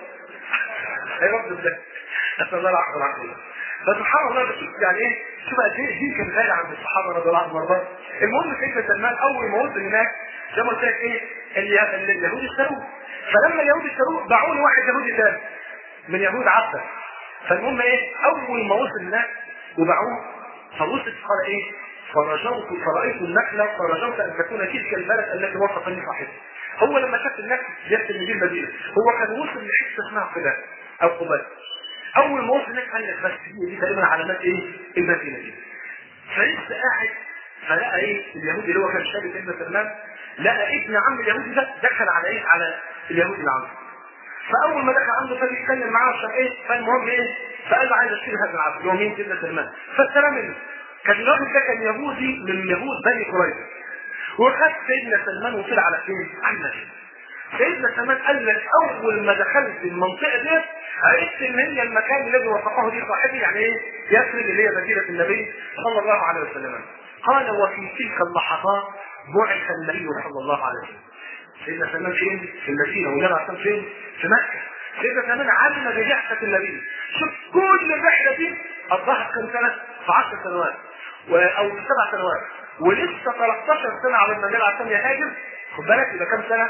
هيربي ده نسال الله العافيه والعافيه فسبحان الله بشوف يعني ايه شوف قد ايه الدين كان غالي عند الصحابه رضي الله عنهم وارضاهم المهم سيدنا سلمان اول ما وصل هناك زي ما قلت لك ايه اليه- ال- اليهود اشتروه فلما اليهود اشتروه باعوه لواحد يهودي ثاني من يهود عبده فالمهم ايه اول ما وصل هناك وباعوه فوصل قال ايه فرجوت فرأيت النخلة فرجوت أن تكون تلك البلد التي وصفني صاحبها هو لما شاف النخل يكتب من دي المدينة هو كان وصل لحتة اسمها قباء أو قباء اول ما وصل هناك قال لك بس دي دي تقريبا علامات ايه المدينه دي فلسه قاعد فلقى ايه اليهودي اللي هو كان شاب سيدنا سلمان لقى ابن عم اليهودي ده دخل على ايه على اليهودي اللي عنده فاول ما دخل عنده فبيتكلم يتكلم معاه عشان ايه فالمهم ايه فقال له عايز اشتري هذا العبد اللي هو مين سيدنا سلمان فالسلام منه كان الراجل ده كان يهودي من يهود بني قريظه وخد سيدنا سلمان وطلع على فين؟ على المسجد سيدنا سلمان قال لك اول ما دخلت المنطقه ديت عرفت ان هي المكان الذي وصفه لي صاحبي يعني ايه يثرب اللي هي مدينه النبي صلى الله عليه وسلم قال وفي تلك اللحظات بعث النبي صلى الله عليه وسلم سيدنا سلمان فين؟ في المدينه والنبي عليه الصلاه فين؟ في مكه سيدنا سلمان علم ببعثه النبي شوف كل الرحله دي قضاها كم سنه؟ في 10 سنوات و- او في سبع سنوات ولسه 13 سنه على ما النبي عليه الصلاه يهاجر خد بالك يبقى كم سنه؟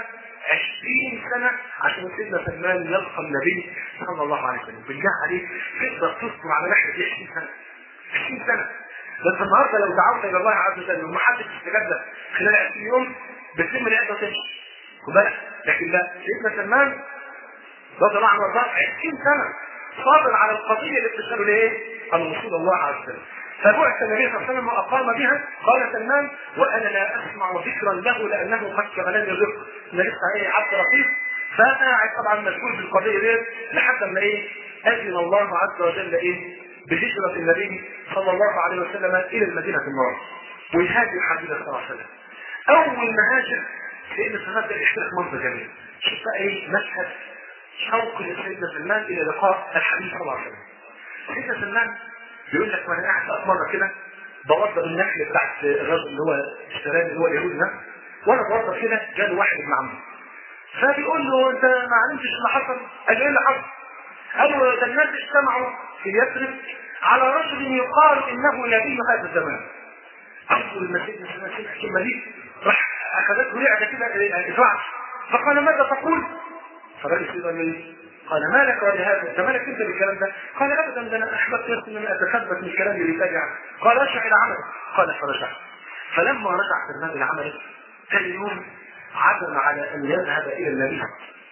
20 سنة عشان سيدنا سلمان يلقى النبي صلى الله عليه وسلم بالله عليك تقدر تصبر على رحلة دي 20 سنة 20 سنة بس النهارده لو دعوت الى الله عز وجل وما حدش استجاب لك خلال 20 يوم بتلم العده وتمشي خد بالك لكن لا سيدنا سلمان رضي الله عنه وارضاه 20 سنة صابر على القضية اللي بتشغله لايه؟ عن وصول الله عز وجل فبعث النبي صلى الله عليه وسلم واقام بها قال سلمان وانا لا اسمع ذكرا له لانه قد شغلني الرزق انا لسه ايه عبد رقيق فقاعد طبعا مشغول بالقضيه ديت لحد ما ايه اذن الله عز وجل ايه بهجره النبي صلى الله عليه وسلم الى المدينه المنوره ويهاجر حبيبه صلى الله عليه وسلم اول ما هاجر سيدنا سلمان ده يحكي لك منظر جميل شوف بقى ايه مشهد شوق لسيدنا سلمان الى لقاء الحبيب صلى الله عليه وسلم سيدنا سلمان بيقول لك وانا قاعد بقى مره كده بوضب النخل بتاعت الراجل اللي هو اشتراه اللي هو اليهودي ده وانا بوضب كده جاله واحد ابن عمه فبيقول له انت ما علمتش اللي حصل؟ قال له ايه اللي حصل؟ قال له ده الناس اجتمعوا في يثرب على رجل يقال انه نبي هذا الزمان. اول ما سيدنا سمع الكلمه دي راح اخذته رعده كده افرعش فقال ماذا تقول؟ فالراجل سيدنا قال له ايه؟ قال ما لك ولهذا انت مالك انت بالكلام ده؟ قال ابدا ده انا احببت بس ان انا اتثبت من الكلام اللي يتابع قال ارجع الى عملك قال فرجع فلما رجع سلمان الى عمله ثاني يوم عزم على ان يذهب الى النبي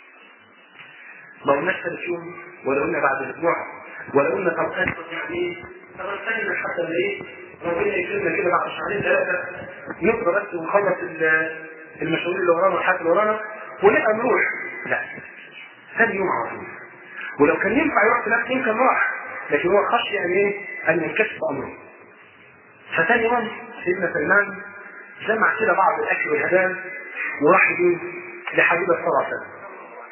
ما قلناش ثالث يوم ولا قلنا بعد اسبوع ولا قلنا طب يعني ايه؟ طب استنى حتى اللي ايه؟ ربنا يكرمنا كده بعد شهرين ثلاثه نقدر بس ونخلص المشاوير اللي ورانا والحاجات اللي ورانا ونبقى نروح لا ثاني يوم على طول ولو كان ينفع يروح في نفس يمكن راح لكن هو خشي ان ايه؟ ان ينكشف امره فثاني يوم سيدنا سلمان جمع كده بعض الاكل والهدايا وراح يقول لحبيبه صلى الله عليه وسلم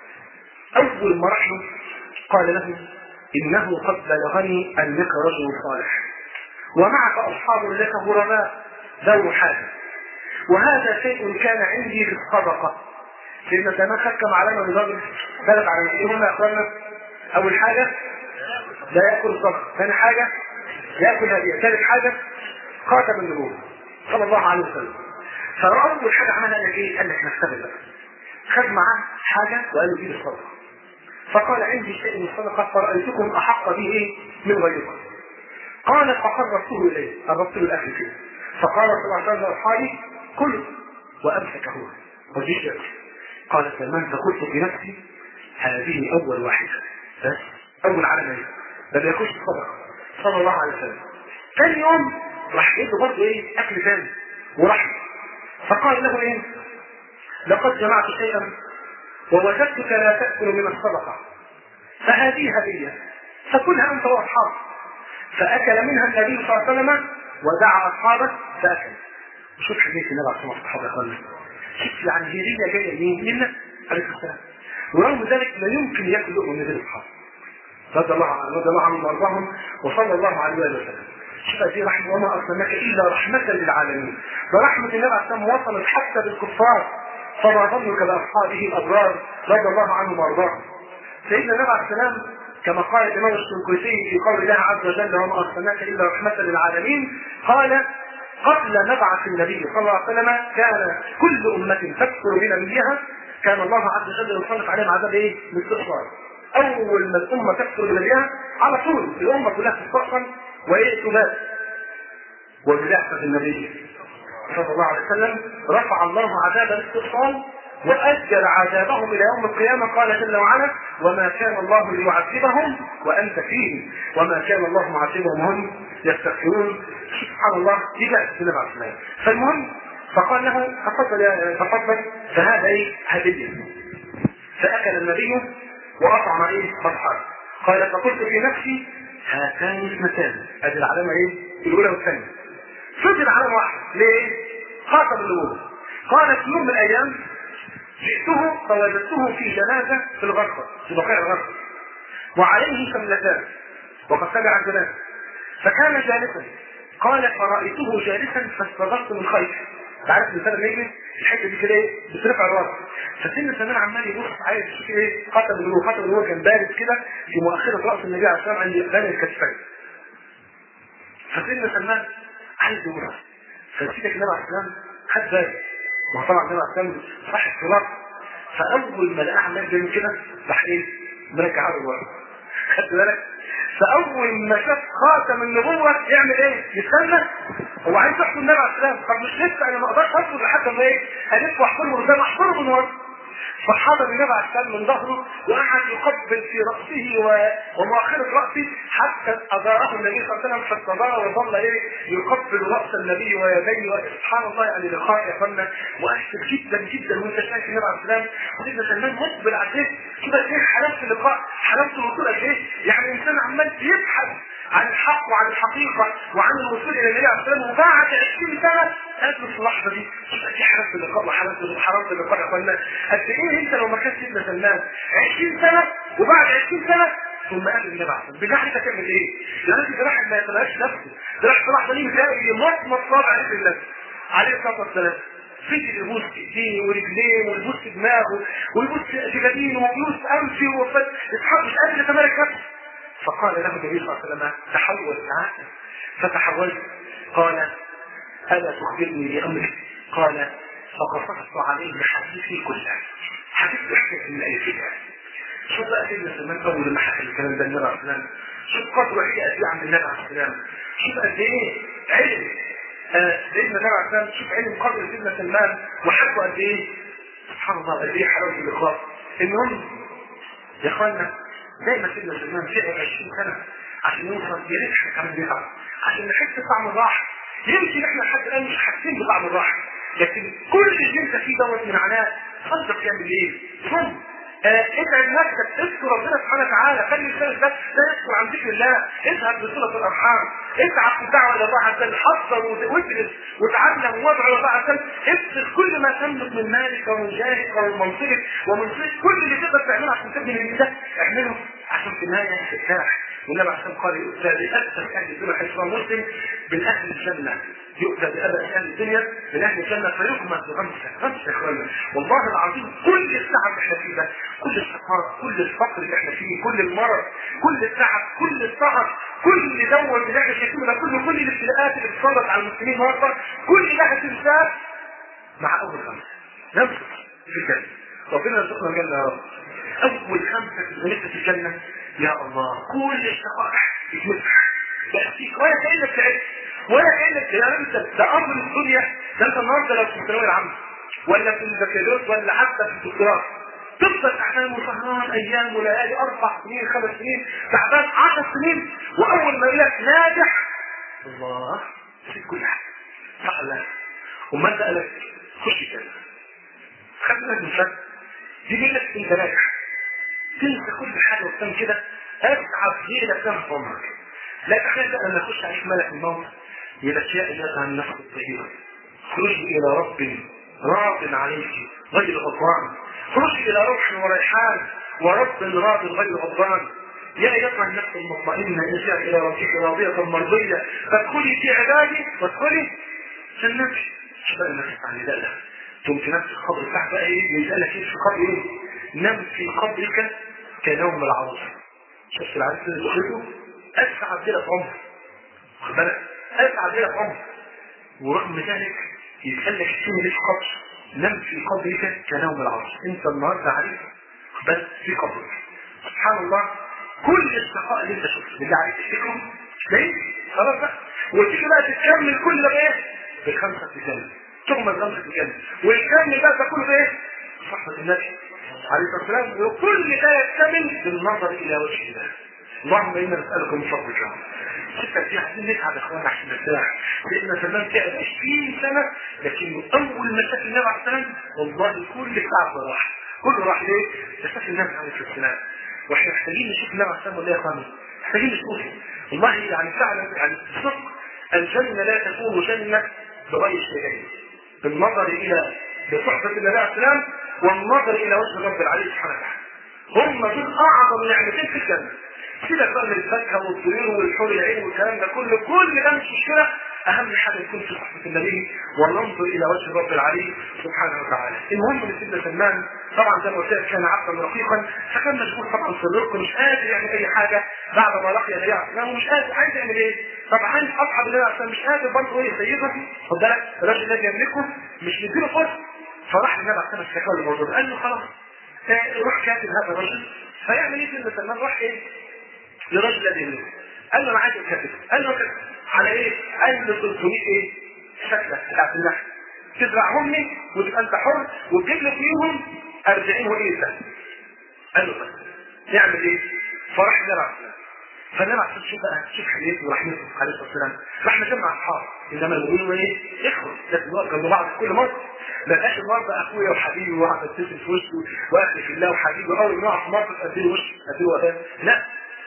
اول ما راح له قال له انه قد بلغني انك رجل صالح ومعك اصحاب لك غرباء ذو حاجه وهذا شيء كان عندي في الصدقه سيدنا سلمان خد كم علامه من الراجل ثلاث علامات ايه هم يا اخوانا؟ اول حاجه لا ياكل الصدقه ثاني حاجه ياكل هديه ثالث حاجه خاتم النبوه صلى الله عليه وسلم فاول حاجه عملها قال لك ايه؟ قال لك نختبر بقى خد معاه حاجه وقال له دي الصدقه فقال عندي شيء من الصدقه فرايتكم احق به ايه؟ من غيركم قال فقربته اليه قربت له الاكل كده فقال صلى الله عليه وسلم لاصحابي كل وامسك هو وديش ياكل قال سلمان فقلت في نفسي هذه اول واحده بس اول علامه ايه؟ ما بياكلش الصدقه صلى الله عليه وسلم ثاني يوم راح جايب له برضه ايه اكل ثاني وراح فقال له ايه لقد جمعت شيئا ووجدتك لا تاكل من الصدقه فهذه هديه فكلها انت واصحابك فاكل منها النبي صلى الله عليه وسلم ودعا اصحابه فاكل شوف حديث النبي عليه الصلاه والسلام يا اخوانا شوف يعني هديه جايه منين؟ منا عليه السلام ورغم ذلك لا يمكن ياكل لقمه من غير اصحابه رضي الله عنهم رضي الله عنهم وارضاهم وصلى الله عليه وسلم شوف دي رحمه وما ارسلناك الا رحمه للعالمين فرحمه النبي عليه الصلاه والسلام وصلت حتى بالكفار فما ظنك باصحابه الابرار رضي الله عنهم وارضاهم سيدنا النبي عليه السلام كما قال الامام الشنقيطي في قول الله عز وجل وما ارسلناك الا رحمه للعالمين قال قبل مبعث النبي صلى الله عليه وسلم كان كل امه تكفر بنبيها كان الله عز وجل يسلط عليهم عذاب ايه؟ الاستئصال اول ما الامه تكفر بنبيها على طول الامه كلها تستأصل وايه تبات وببعثه النبي صلى الله عليه وسلم رفع الله عذاب الاستئصال واجل عذابهم الى يوم القيامه قال جل وعلا وما كان الله ليعذبهم وانت فيهم وما كان الله معذبهم هم يستغفرون سبحان الله يجاء النبي عليه السلام فالمهم فقال له تفضل يا تفضل فهذا ايه هديه فاكل النبي واطعم ايه اصحابه قال فقلت في نفسي هاتان اثنتان ادي العلامه ايه الاولى والثانيه فضل علامه واحده ليه؟ خاطب النبوه قال في يوم من الايام جئته فوجدته في جنازه في الغرفه في بقايا الغرفه وعليه شملتان وقد تبع الجنازه فكان جالسا قال فرأيته جالسا فاستغرت من خيره تعرف الانسان لما يجلس الحته دي كده ايه بترفع الراس فسن سلمان عمال يبص عايز يشوف ايه خطب اللي هو خطب اللي هو كان بارد كده في مؤخره راس النبي عليه الصلاه والسلام عند بين الكتفين فسن سلمان عايز يبص فسيدك النبي عليه السلام خد باله وطبعا النبي عليه السلام صح الصراط فاول ما لقاه عمال بيعمل كده راح ايه مرجعه له ورا خدت بالك فاول ما شاف خاتم النبوه يعمل ايه؟ يستنى هو عايز يحكم النبي عليه السلام طب مش لسه انا ما اقدرش اصبر لحد ما ايه؟ هلف واحضره قدام احضره من ورا فحضر النبي عليه السلام من ظهره وقعد يقبل في راسه و... ومؤخره راسه حتى اداره النبي صلى الله عليه وسلم فاستدار وظل ايه يقبل راس النبي ويديه سبحان الله يعني لقاء يا اخوانا مؤثر جدا جدا وانت شايف النبي عليه السلام سيدنا سلمان مقبل على ايه كده ايه حلاوه اللقاء حلاوه الوصول قد ايه يعني الانسان عمال يبحث عن الحق وعن الحقيقه وعن الوصول الى النبي عليه الصلاه والسلام وبعد 20 سنه قابله في اللحظه دي شوف قد ايه حرمت اللقاء وحرمت حرمت اللقاء يا اخوانا قد ايه انت لو ما كانش سيدنا سلمان 20 سنه وبعد 20 سنه ثم قابل النبي عليه الصلاه بالله انت تعمل ايه؟ يعني ده واحد ما يتبعش نفسه ده واحد في اللحظه دي بتلاقي مصمت صابع عليه النبي عليه الصلاه والسلام فضل يبوس ايديه ورجليه ويبوس دماغه ويبوس جبينه ويبوس انفه ويتحرك مش قادر يتمالك نفسه فقال له النبي صلى الله عليه وسلم تحول تعالى فتحولت قال الا تخبرني بامرك قال فقصصت عليه حديثي كله حديث حكايه من اي شيء شوف بقى سيدنا سلمان اول ما حكى الكلام ده النبي عليه السلام شوف قدره ايه قد ايه عند النبي عليه السلام شوف قد ايه علم سيدنا النبي عليه السلام شوف علم قدر سيدنا سلمان وحبه قد ايه سبحان الله قد ايه حلاوه الاخلاص المهم يا اخوانا دايما سيدنا سلمان تعب 20 سنه عشان يوصل يا ريت احنا كمان نتعب عشان نحس بطعم الراحه يمكن احنا لحد الان مش حاسين بطعم الراحه لكن كل اللي انت فيه دوت من عناء صدق يعمل ايه؟ ثم ادعي نفسك اذكر ربنا سبحانه وتعالى خلي لسانك ده لا يذكر عن ذكر الله اذهب لصله الارحام اتعب في الدعوه الى الله عز وجل حصل وادرس وتعلم وادعو الى الله عز وجل ابذل كل ما تملك من مالك ومن جاهك ومن منصبك ومن صيت كل اللي تقدر تعمله عشان تبني من ده اعمله عشان في النهايه ترتاح والنبي عشان قال يؤتى باكثر اهل الدنيا حيث مسلم من اهل الجنه يؤتى بأبى أهل الدنيا من أهل الجنة فيغمس بغمسة غمسة يا إخوانا والله العظيم كل التعب اللي احنا فيه ده كل الشقاء كل الفقر اللي احنا فيه كل المرض كل التعب كل السهر كل دور اللي احنا شايفينه ده كله كل الابتلاءات اللي بتسلط على المسلمين النهارده كل ده هتنساه مع أول خمسة نفسه في الجنة ربنا يرزقنا الجنة يا رب أول خمسة في في الجنة يا الله كل الشقاء يتمسح يأتيك ولا كأنك تعبت ولا كانك يا انت ده امر الدنيا ده انت النهارده لو في الثانويه العامه ولا في البكالوريوس ولا حتى في الدكتوراه تفضل احيانا وسهران ايام وليالي اربع سنين خمس سنين تعبان 10 سنين واول ما يلاقيك ناجح الله في كل حاجه صح لا وما انت قالك خش الجنه خدنا من فك دي لك انت ناجح تنسى كل حاجه وتعمل كده اتعب ليله كام في عمرك لا تخيل بقى لما يخش عليك ملك الموت يلجأ إلى النفس الطيبة خرج إلى رب راض عليك غير غضبان خرج إلى روح وريحان ورب راض غير غضبان يا أيتها النفس المطمئنة ارجع إلى ربك راضية مرضية فادخلي في عبادي وادخلي جنتي شو بقى النفس عن لا ثم في نفس القبر تحت بقى ايه يسألك ايه في القبر ايه نم في قبرك كنوم العروس شفت العريس اللي دخلته اسعد ليله في عمرك خد بالك اسعد ليله في عمرك ورغم ذلك يتقلك السن ليه في قبر نم في قبرك كنوم العرش انت النهارده عليك بس في قبرك سبحان الله كل الشقاء اللي انت شفته اللي عليك تفتكره ليه؟ خلاص بقى وتيجي بقى تكمل كل ده بايه؟ بالخمسه في الجنه ثم الخمسه في الجنه ويكمل بقى ده كله بايه؟ صحبه النبي عليه الصلاه والسلام وكل ده يكتمل بالنظر الى وجه الله اللهم انا نسالك من فضلك ستة دي عايزين نتعب يا اخوانا عشان نرتاح لان سلمان تعب 20 سنه لكن اول ما شاف النبي عليه السلام والله كل التعب راح كله راح ليه؟ شاف النبي عليه السلام واحنا محتاجين نشوف النبي عليه السلام ولا يا اخوانا محتاجين نشوفه والله يعني فعلا يعني صدق الجنه لا تكون جنه بغير شيئين بالنظر الى بصحبه النبي عليه السلام والنظر الى وجه رب العلي سبحانه وتعالى هم دول اعظم نعمتين في الجنه سيبك بقى من الفاكهه والطيور والحور العين والكلام ده كله كل ده مش مشكله اهم حاجه يكون في صحبه النبي وننظر الى وجه رب العلي سبحانه وتعالى المهم ان سيدنا سلمان طبعا زي ما قلت لك كان عبدا رقيقا فكان مشغول طبعا في الرزق مش قادر يعمل اي حاجه بعد ما لقي النبي عليه السلام ومش قادر عايز يعمل ايه؟ طبعا اصحاب النبي عليه السلام مش قادر برضه ايه يسيده خد بالك الراجل الذي يملكه مش مديله فرصه فراح للنبي عليه السلام اشتكى له الموضوع قال له خلاص روح كاتب هذا الرجل فيعمل ايه سيدنا سلمان راح ايه؟ لرجل الذي يملكه قال له انا عايز الكاتب قال له كاتب على ايه؟ قال له 300 ايه؟ شكله بتاعت النحل تزرعهم لي وتبقى انت حر وتجيب لي فيهم 40 وايه ده؟ قال له بس نعمل ايه؟ فراح نلعب فنلعب عشان شوف بقى شوف حنيته ورحمته عليه الصلاه والسلام راح نجمع اصحاب انما المؤمنون ايه؟ اخوه لازم نقف جنب بعض في كل مره ما بقاش النهارده اخويا وحبيبي وقعد ابتسم في وشه واخي في الله وحبيبي اول ما نقع في موقف اديله وش اديله وفاه لا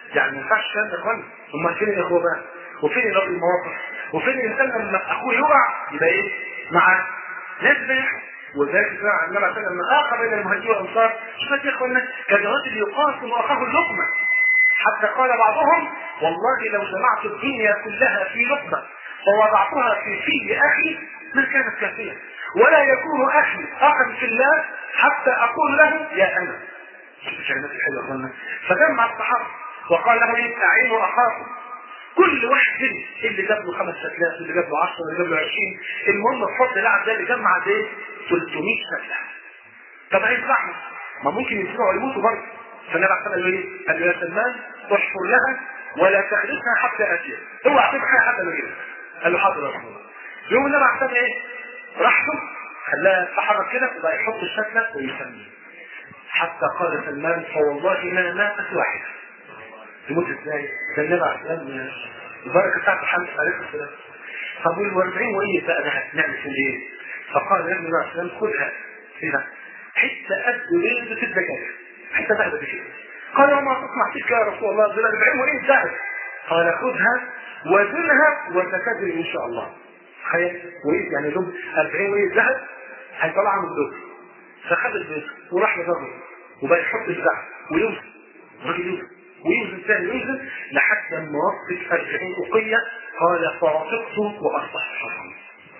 يعني ما ينفعش الكلام ده يا اخوانا امال فين الاخوه بقى وفين الراجل المواقف وفين الانسان لما اخوه يقع يبقى ايه مع ناس بيحصل وذلك فعلا النبي عليه الصلاه لما اخى بين المهاجرين والانصار شوف يا اخوانا كان رجل يقاسم اخاه اللقمه حتى قال بعضهم والله لو جمعت الدنيا كلها في لقمه فوضعتها في في اخي ما كانت كافيه ولا يكون اخي اخا في الله حتى اقول له يا انا شوف الكلمات الحلوه يا اخوانا فجمع الصحابه وقال له ايه اعينوا اخاكم كل واحد فيهم اللي جاب له خمس شكلات اللي جاب له 10 اللي جاب له 20 المهم بفضل الله عز وجل جمع قد ايه 300 شكله طب هينفعهم ما ممكن يسمعوا يموتوا برضه فالنبي عليه قال له ايه؟ قال له يا سلمان احفر لها ولا تحرسها حتى اتيها اوعى تبحث حتى ما يجيلك قال له حاضر يا رسول الله يوم النبي عليه ايه؟ راح له خلاها تحرك كده وبقى يحط الشكله ويسميه حتى قال سلمان فوالله ما ماتت واحده تموت ازاي؟ ده النبي عليه السلام البركه بتاعته حمد عليه السلام طب وال 40 وايه بقى ده هنعمل في ايه؟ فقال النبي عليه السلام خذها هنا حته قد بيضة الدجاج حته ذهب كده قال وما تصنع فيك يا رسول الله دول 40 وايه ذهب قال خذها وزنها وستدري ان شاء الله تخيل وايه يعني دول 40 وايه ذهب هيطلع من الدور فخد البيض وراح لضربه وبقى يحط الذهب ويوزن الراجل يوزن ويوزن ثاني يوزن لحد ما وصلت 40 أقية قال فوافقت وأصبحت حرام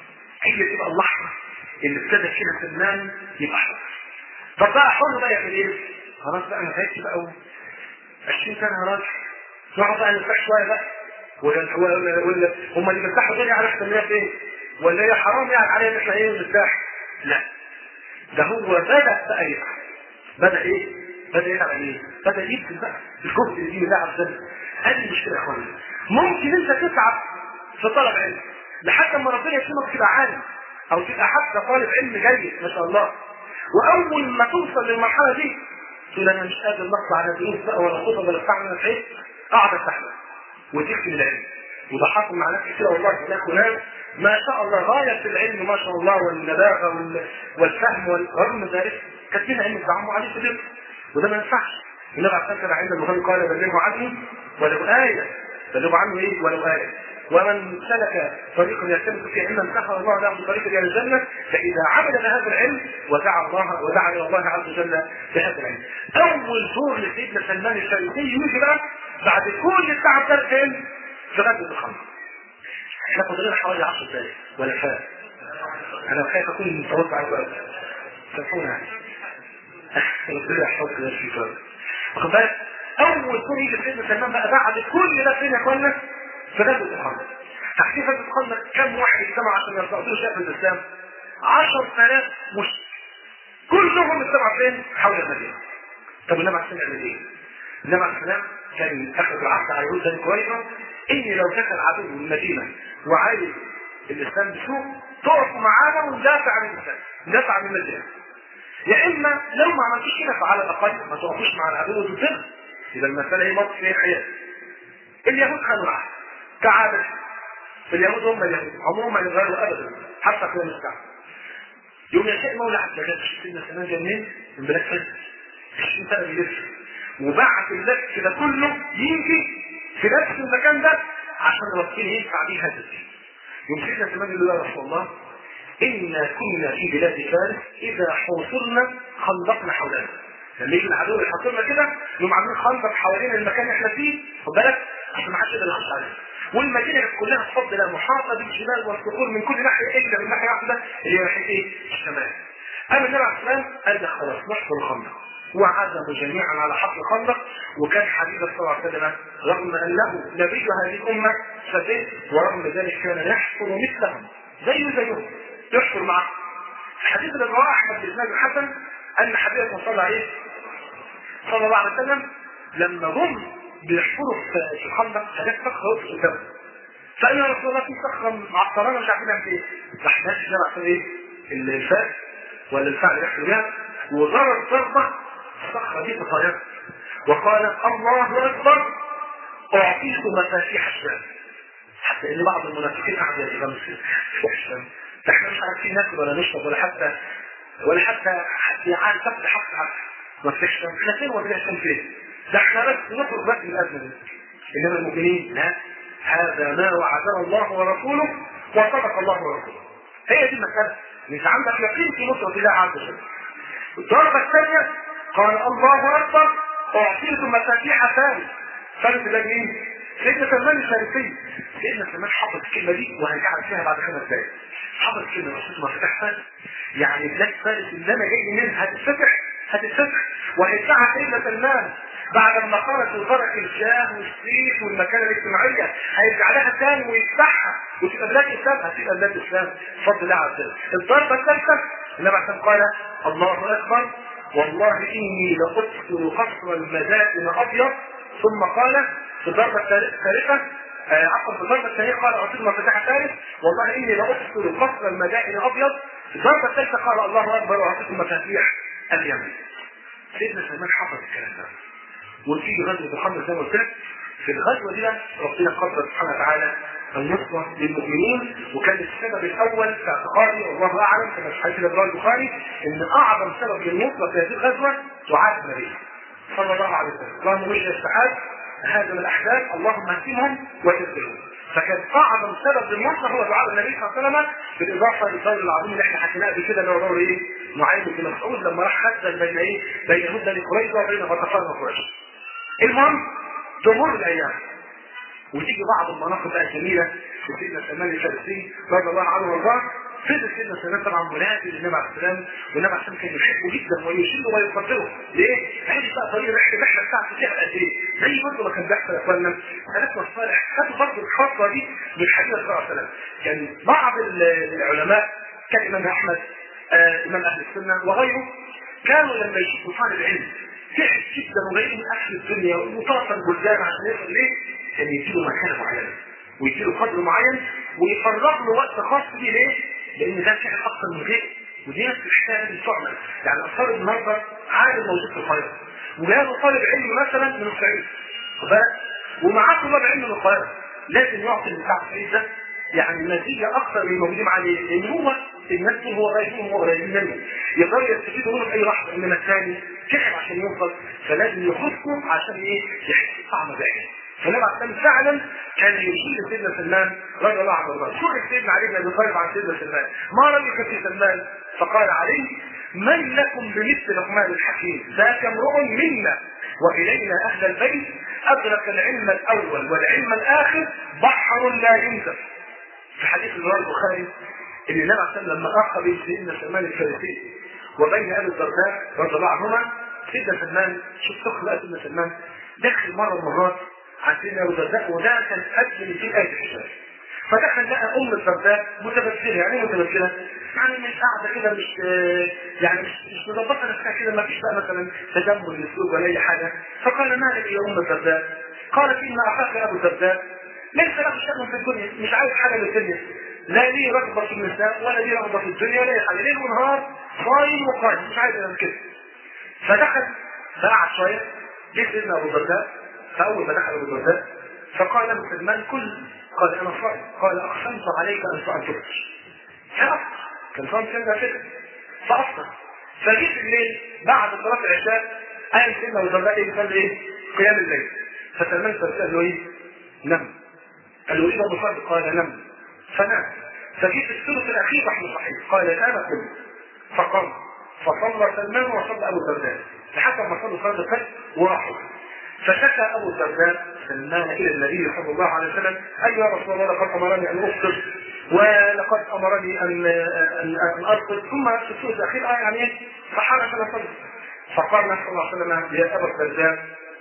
هي تبقى اللحظة اللي ابتدى فيها سلمان يبقى حر طب بقى حر بقى يعمل ايه؟ خلاص بقى انا تعبت بقى 20 سنة يا راجل نقعد بقى نرتاح شوية بقى ولا ولا ولا هم اللي بيرتاحوا دول يعني احسن مننا فين؟ ولا هي حرام يعني علينا ان احنا ايه نرتاح؟ لا ده هو بدأ بقى يفعل بدأ ايه؟ بدأ يفعل ايه؟ بدأ يبذل بقى الجهد اللي فيه الله عز وجل هذه المشكلة يا اخوانا ممكن انت تتعب في طلب علم لحد ما ربنا يكرمك تبقى عالم او تبقى حتى طالب علم جيد ما شاء الله واول ما توصل للمرحله دي تقول انا مش قادر نطلع على دروس بقى ولا خطب ولا بتاع انا تعبت اقعد استحمل وتكتب العلم وده حصل مع ناس كتير والله هناك وناس ما شاء الله غايه في العلم ما شاء الله والنباغه وال- والفهم والرغم من ذلك كاتبين علم الزعم عليه كبير وده ما ينفعش النبي عليه الصلاه عند البخاري قال بلغوا عني ولو آية بلغوا عنه ايه ولو آية ومن سلك طريقا يلتمس فيه علما سخر الله له بطريق الى الجنه فاذا عمل بهذا العلم ودعا الله ودعا الى الله عز وجل بهذا العلم. اول دور لسيدنا سلمان الفارسي يجي بقى بعد كل التعب ده فين؟ في غزوه الخندق. احنا فاضلين حوالي 10 دقائق ولا فات. انا خايف اكون طولت عليكم قوي. سامحونا يعني. ربنا يحفظك يا شيخ واخد بالك؟ اول دور يجي سيدنا سلمان بقى بعد كل ده فين يا اخوانا؟ في غزوة الخندق. تحديد غزوة الخندق كم واحد اجتمع عشان يرفعوا شيء في الإسلام؟ 10000 مشرك. كلهم اجتمعوا فين؟ حول المدينة. طب النبي عليه الصلاة والسلام ايه؟ النبي عليه السلام كان أخذ العهد على يهود بني قريظة إني لو دخل عدو المدينة وعايز الإسلام بسوء تقفوا معانا وندافع عن الإسلام، ندافع عن المدينة. يا إما لو ما عملتوش كده فعلى الأقل ما تقفوش مع العدو وتنتهي. إذا المسألة هي موقف فيها حياة. اليهود خانوا العهد كعادة اليهود هم اليهود عمرهم ما يغيروا ابدا حتى في يوم الساعه يوم يشاء مولى عبد الله سيدنا سلمان جاي منين؟ من بلاد فارس 20 سنه بيلف وبعت اللف ده كله يجي في نفس المكان ده عشان ربنا ينفع بيه هذا الدين يوم سيدنا سلمان يقول له يا رسول الله إنا كنا في بلاد فارس إذا حوصرنا خندقنا حولنا لما يجي العدو يحاصرنا كده نقوم عاملين خندق حوالين المكان اللي احنا فيه خد بالك عشان ما حدش يقدر يخش علينا والمدينه كانت كلها بفضل الله محاطه بالجبال والصخور من كل ناحيه الا من ناحيه واحده اللي هي ناحيه ايه؟ الشمال. اما النبي عليه السلام قال لك خلاص نحفر الخندق وعزموا جميعا على حفر الخندق وكان حبيب صلى الله عليه وسلم رغم انه نبي هذه الامه فتاه ورغم ذلك كان يحفر مثلهم زيه زيهم يحفر معهم. الحديث اللي رواه احمد بن الحسن ان حبيب صلى الله عليه صلى الله عليه وسلم لما هم بيحفروا في الخندق حاجات صخره وقفت قدامهم فقال يا رسول الله في صخره معطرانا مش عارفين نعمل ايه راح ماشي كده عشان ايه الفاس ولا الفعل اللي يحفر بيها وضرب ضربه الصخره دي تطيرت وقال الله اكبر اعطيك مفاتيح الشام حتى ان بعض المنافقين قعدوا يغمسوا في الشام احنا مش عارفين ناكل ولا نشرب ولا حتى ولا حتى حتى عارف تاخد حق حق ما فيش احنا فين ولا الشام فين ده احنا بس نخرج بس من الازمه دي انما المؤمنين لا هذا ما وعدنا الله ورسوله وصدق الله ورسوله هي دي المساله انت عندك يقين في نصره الله عز وجل الضربه الثانيه قال الله اكبر اعطيتم مفاتيح ثالث ثالث ده مين؟ سيدنا سلمان الفارسي سيدنا سلمان حفظ الكلمه دي وهنرجع فيها بعد خمس دقائق حفظ الكلمه رسول مفتاح ثالث يعني بلاد فارس اللي انا جاي منها هتتفتح هتتفتح وهيفتحها سيدنا سلمان بعد ما خرج وترك الجاه والسيف والمكانه الاجتماعيه هيرجع لها تاني ويفتحها وتبقى بلاد الاسلام هتبقى بلاد الاسلام بفضل الله عز وجل. الضربه الثالثه النبي عليه قال الله اكبر والله اني لادخل قصر المدائن ابيض ثم قال في الضربه الثالثه عفوا في الضربه الثانيه قال اعطيت مفتاح الثالث والله اني لادخل قصر المدائن ابيض في الضربه الثالثه قال الله اكبر واعطيكم مفاتيح اليمن. سيدنا سلمان حفظ الكلام ده. وتيجي غزوه محمد زي ما قلت لك في الغزوه دي ربنا قدر سبحانه وتعالى النصرة للمؤمنين وكان السبب الأول في اعتقادي والله أعلم كما في حديث الإمام البخاري إن أعظم سبب للنصرة في هذه الغزوة دعاء النبي صلى الله عليه وسلم اللهم وجه السحاب هذا من الأحداث اللهم اهدمهم وتذكرهم فكان أعظم سبب للنصرة هو دعاء النبي صلى الله عليه وسلم بالإضافة للدور العظيم اللي احنا حكيناه قبل كده اللي هو دور إيه؟ نعيم بن مسعود لما راح خزن بين إيه؟ بين هدى لقريش وبين غطفان وقريش. المهم تمر الأيام وتيجي بعض المناقب بقى الجميله في سيدنا سلمان الفارسي رضي الله عنه وارضاه فضل سيدنا سلمان طبعا منادي للنبي عليه السلام والنبي عليه السلام كان يحبه جدا ويشيله ويقدره ليه؟ عرف بقى طريق الرحله الرحله بتاعته فيها قد ايه؟ زي برضه ما كان بيحصل يا اخوانا سلفنا الصالح خدوا برضه الخطوه دي من الحديث صلى الله عليه وسلم كان بعض العلماء كالامام احمد آه امام اهل السنه وغيره كانوا لما يشوفوا طالب علم تعب جدا وغيره من اهل الدنيا وطرف البلدان عشان يصل ليه؟ كان يديله مكانه معينه ويديله قدر معين ويفرغ له وقت خاص بيه ليه؟ لان ده فعل اكثر من غيره ودي نفس الحكايه اللي تعمل يعني افترض النهارده عالم موجود في القاهره وجاله طالب علم مثلا من الصعيد ومعاه طلاب علم من القاهره لازم يعطي بتاع الصعيد ده يعني مزيه اكثر من الموجودين عليه لان هو الناس دول هو قريب منهم هو قريب منه يقدروا يستفيدوا منه في اي لحظه انما الثاني تعب عشان يوصل فلازم يخصه عشان ايه يحس طعم بعينه فالنبي عليه السلام فعلا كان يشير سيدنا سلمان رضي الله عنه وارضاه سئل سيدنا علي بن ابي طالب عن سيدنا سلمان ما رايك في سلمان فقال علي من لكم بمثل لقمان الحكيم ذاك امرؤ منا والينا اهل البيت ادرك العلم الاول والعلم الاخر بحر لا ينزف في حديث الامام البخاري ان النبي عليه السلام لما اخى بين سيدنا سلمان الفارسي وبين ابي الدرداء رضي الله عنهما سيدنا سلمان شوف تخلق بقى سيدنا سلمان دخل مره من المرات عن سيدنا ابو الدرداء وده كان قبل في ايه الحجاج فدخل لقى ام الدرداء متبذله يعني ايه متبذله؟ يعني مش قاعده كده مش يعني مش مش مظبطه نفسها كده ما فيش بقى مثلا تجمل للسوق ولا اي حاجه فقال ما لك يا ام الدرداء؟ قالت ان اخاك ابو الدرداء ليس له شأن في الدنيا مش عايز حاجه من الدنيا لا ليه رغبه في النساء ولا ليه رغبه في الدنيا ولا اي حاجه ليل ونهار صايم وقايم مش عايز من كده فدخل فقعد شويه جه سيدنا ابو الدرداء فاول ما دخل ابو الدرداء فقال له سلمان كل قال انا صائم قال اقسمت عليك ان ان تفطر فافطر كان صائم كده كده فافطر فجيت الليل بعد صلاه العشاء قال سيدنا ابو الدرداء ايه يصلي ايه؟ قيام الليل فسلمان فسال له ايه؟ نم قال له ايه ابو صادق قال نم فنام فجيت في الثلث الاخير رحمه صحيح قال الان قم فقام فصلى سلمان وصلى ابو الدرداء لحد ما صلوا صلاه الفجر وراحوا فشكى ابو الدرداء سلمان الى النبي صلى الله عليه وسلم اي يا رسول الله لقد امرني ان افطر ولقد امرني ان ان, أن ارقد ثم في الثلث الاخير آه يعني ايه فحال فلا صلى فقال صلى الله عليه وسلم يا ابا الدرداء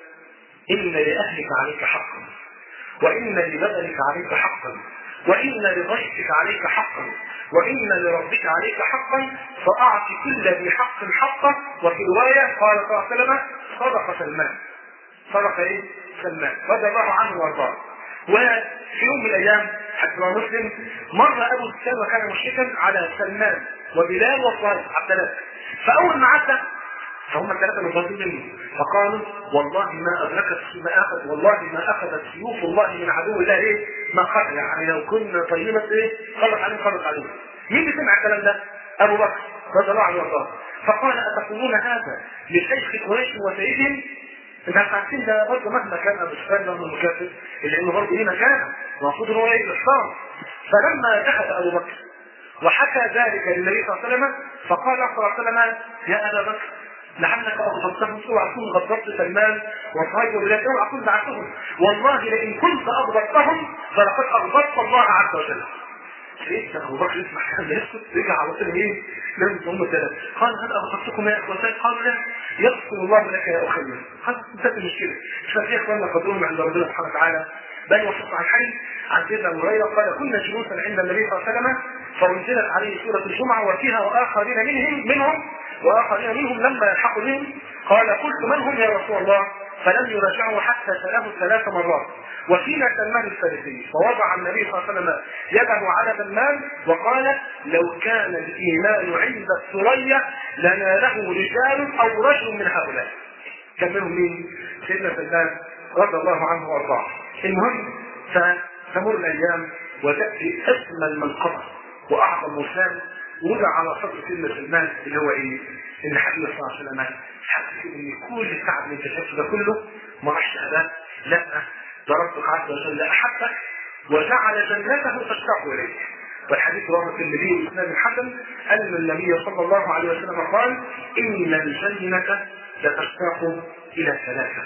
ان لاهلك عليك حقا وان لبدنك عليك حقا وإن لضيفك عليك حقا وإن لربك عليك حقا فأعط كل ذي حق حقه وفي رواية قال صلى الله عليه وسلم صدق سلمان صدق إيه؟ سلمان رضي الله عنه وارضاه وفي يوم من الأيام حتى مسلم مر أبو سلمة وكان مشركا على سلمان وبلال وصالح عبد الله فأول ما عدى فهم الثلاثة مفضلين منه فقالوا والله ما أدركت ما أخذ والله ما أخذت سيوف الله من عدو الله إيه ما قتل يعني لو كنا طيبة إيه خلص عليه خلص عليه مين اللي سمع الكلام ده؟ أبو بكر رضي الله عنه وارضاه فقال أتقولون هذا لشيخ قريش وسيدهم انت عارفين ده برضه مهما كان ابو سفيان ده من كافر الا انه برضه ليه مكانه المفروض ان هو ايه الاحترام فلما دخل ابو بكر وحكى ذلك للنبي صلى الله عليه وسلم فقال صلى الله عليه وسلم يا ابا بكر لعلك اغضبتهم اوعى تكون غضبت سلمان وصهيب وبلاد اوعى تكون دعتهم والله لئن كنت اغضبتهم فلقد اغضبت الله عز وجل سيدنا ابو بكر يسمع كلام يسكت رجع على طول ايه لازم هم الثلاث قال هل اغضبتكم يا اخوتي قالوا لا يغفر الله لك يا اخي خلاص انتهت المشكله ففي اخواننا قدرهم عند ربنا سبحانه وتعالى بل وصف عن حي عن سيدنا ابو هريره قال كنا جلوسا عند النبي صلى الله عليه وسلم فانزلت عليه سوره الجمعه وفيها واخرين منهم منهم واخرين منهم لما يلحقوا بهم قال قلت من هم يا رسول الله فلم يراجعه حتى سأله ثلاث مرات وفينا سلمان الفارسي فوضع النبي صلى الله عليه وسلم يده على سلمان وقال لو كان الايمان عند الثريا لناله رجال او رجل من هؤلاء كان منهم مين؟ سيدنا سلمان رضي الله عنه وارضاه المهم فتمر الايام وتاتي اجمل منقبه واعظم وسام وضع على صدر سيدنا سلمان اللي هو ايه؟ ان حبيب صلى الله عليه وسلم حس ان كل التعب اللي انت شايفه ده كله ما راحش ابدا لا ده ربك عز وجل احبك وجعل جنته تشتاق اليك والحديث رواه الترمذي واسناد الحسن ان النبي صلى الله عليه وسلم قال ان الجنه لتشتاق الى ثلاثه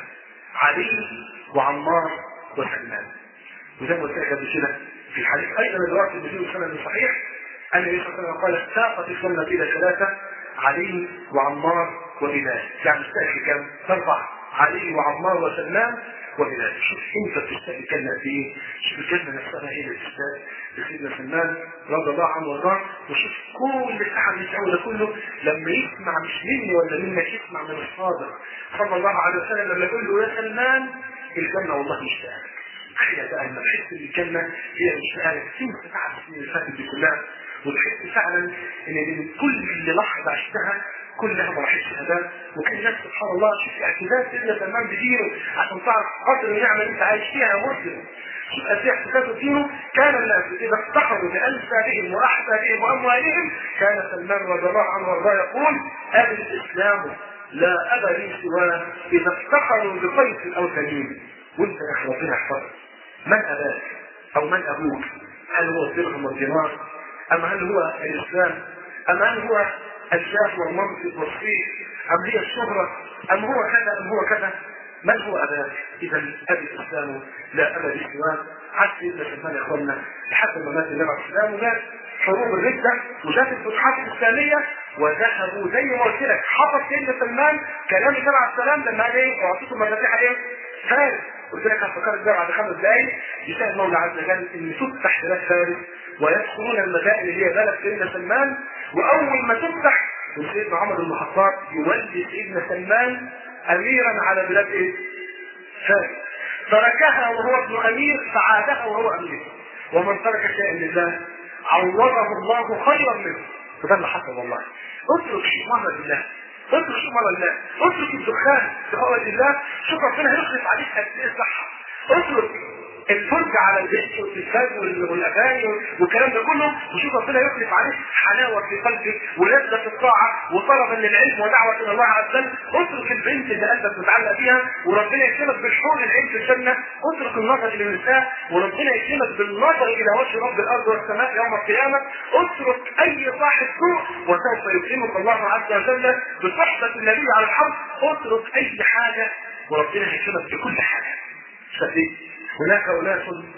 علي وعمار وسلمان وزي ما قلت لك قبل كده في الحديث ايضا رواه الترمذي وسند صحيح ان النبي صلى الله عليه وسلم قال اشتاقت الجنه الى ثلاثه علي وعمار وبلال يعني اشتاق كم؟ اربعه علي وعمار وسلمان وبلال شوف انت بتشتاق الجنه قد ايه؟ شوف الجنه نفسها هي اللي بتشتاق لسيدنا سلمان رضي الله عنه وارضاه وشوف كل التعب اللي بتعمله ده كله لما يسمع مش مني ولا منك يسمع من الصادق صلى الله عليه وسلم لما يقول له يا سلمان الجنه والله مشتاقك تخيل بقى لما تحس ان الجنه هي مشتاقك تنسى تعب السنين اللي فاتت دي كلها وتحس فعلا ان من كل لحظه عشتها كلها ما راحتش هباء وكان الناس سبحان الله شوف اعتزاز سيدنا سلمان بدينه عشان تعرف قدر النعمه اللي انت عايش فيها يا مسلم شوف قد ايه اعتزازه بدينه كان الناس اذا افتخروا بانسابهم واحسابهم واموالهم كان سلمان رضي الله عنه وارضاه يقول ابي الاسلام لا ابا لي سواه اذا افتخروا بقيس او تميم وانت يا اخي ربنا يحفظك من اباك او من ابوك هل هو الدرهم والدينار ام هل هو الاسلام ام هل هو الجاه والمنصب والصيت ام هي الشهرة ام هو كذا ام هو كذا من هو اباك اذا ابي الاسلام لا ابا لسواه حتى سيدنا سلمان يا اخوانا لحد ما مات النبي عليه السلام وجات حروب الردة وجات الفتوحات الإسلامية وذهبوا زي ما قلت لك حفظ سيدنا سلمان كلام النبي عليه السلام لما قال ايه اعطيته مفاتيح ايه؟ فارس قلت لك هفكرك بقى بعد خمس دقايق يشاء المولى عز وجل ان تفتح بلاد فارس ويدخلون المدائن اللي هي بلد سيدنا سلمان واول ما تفتح وسيدنا عمر بن الخطاب يولي سيدنا سلمان اميرا على بلاد ايه؟ فارس تركها وهو ابن امير فعادها وهو امير ومن ترك شيئا لله عوضه الله خيرا منه وده اللي حصل والله اترك شيء مره لله اترك شيء مره لله اترك الدخان بقول الله شوف ربنا هيصرف عليك قد ايه صحه اترك الفرجة على البيت والتلفاز والاغاني والكلام ده كله وشوف ربنا يخلف عليك حلاوه في قلبك ولذه الطاعه وطلبا للعلم ودعوه الى الله عز وجل اترك البنت اللي قلبك متعلق بيها وربنا يكرمك بشحور العلم في الجنه اترك النظر للنساء وربنا يكرمك بالنظر الى وجه رب الارض والسماء يوم القيامه اترك اي صاحب سوء وسوف يكرمك الله عز وجل بصحبه النبي على الحرب اترك اي حاجه وربنا يكرمك بكل حاجه صدق هناك أناس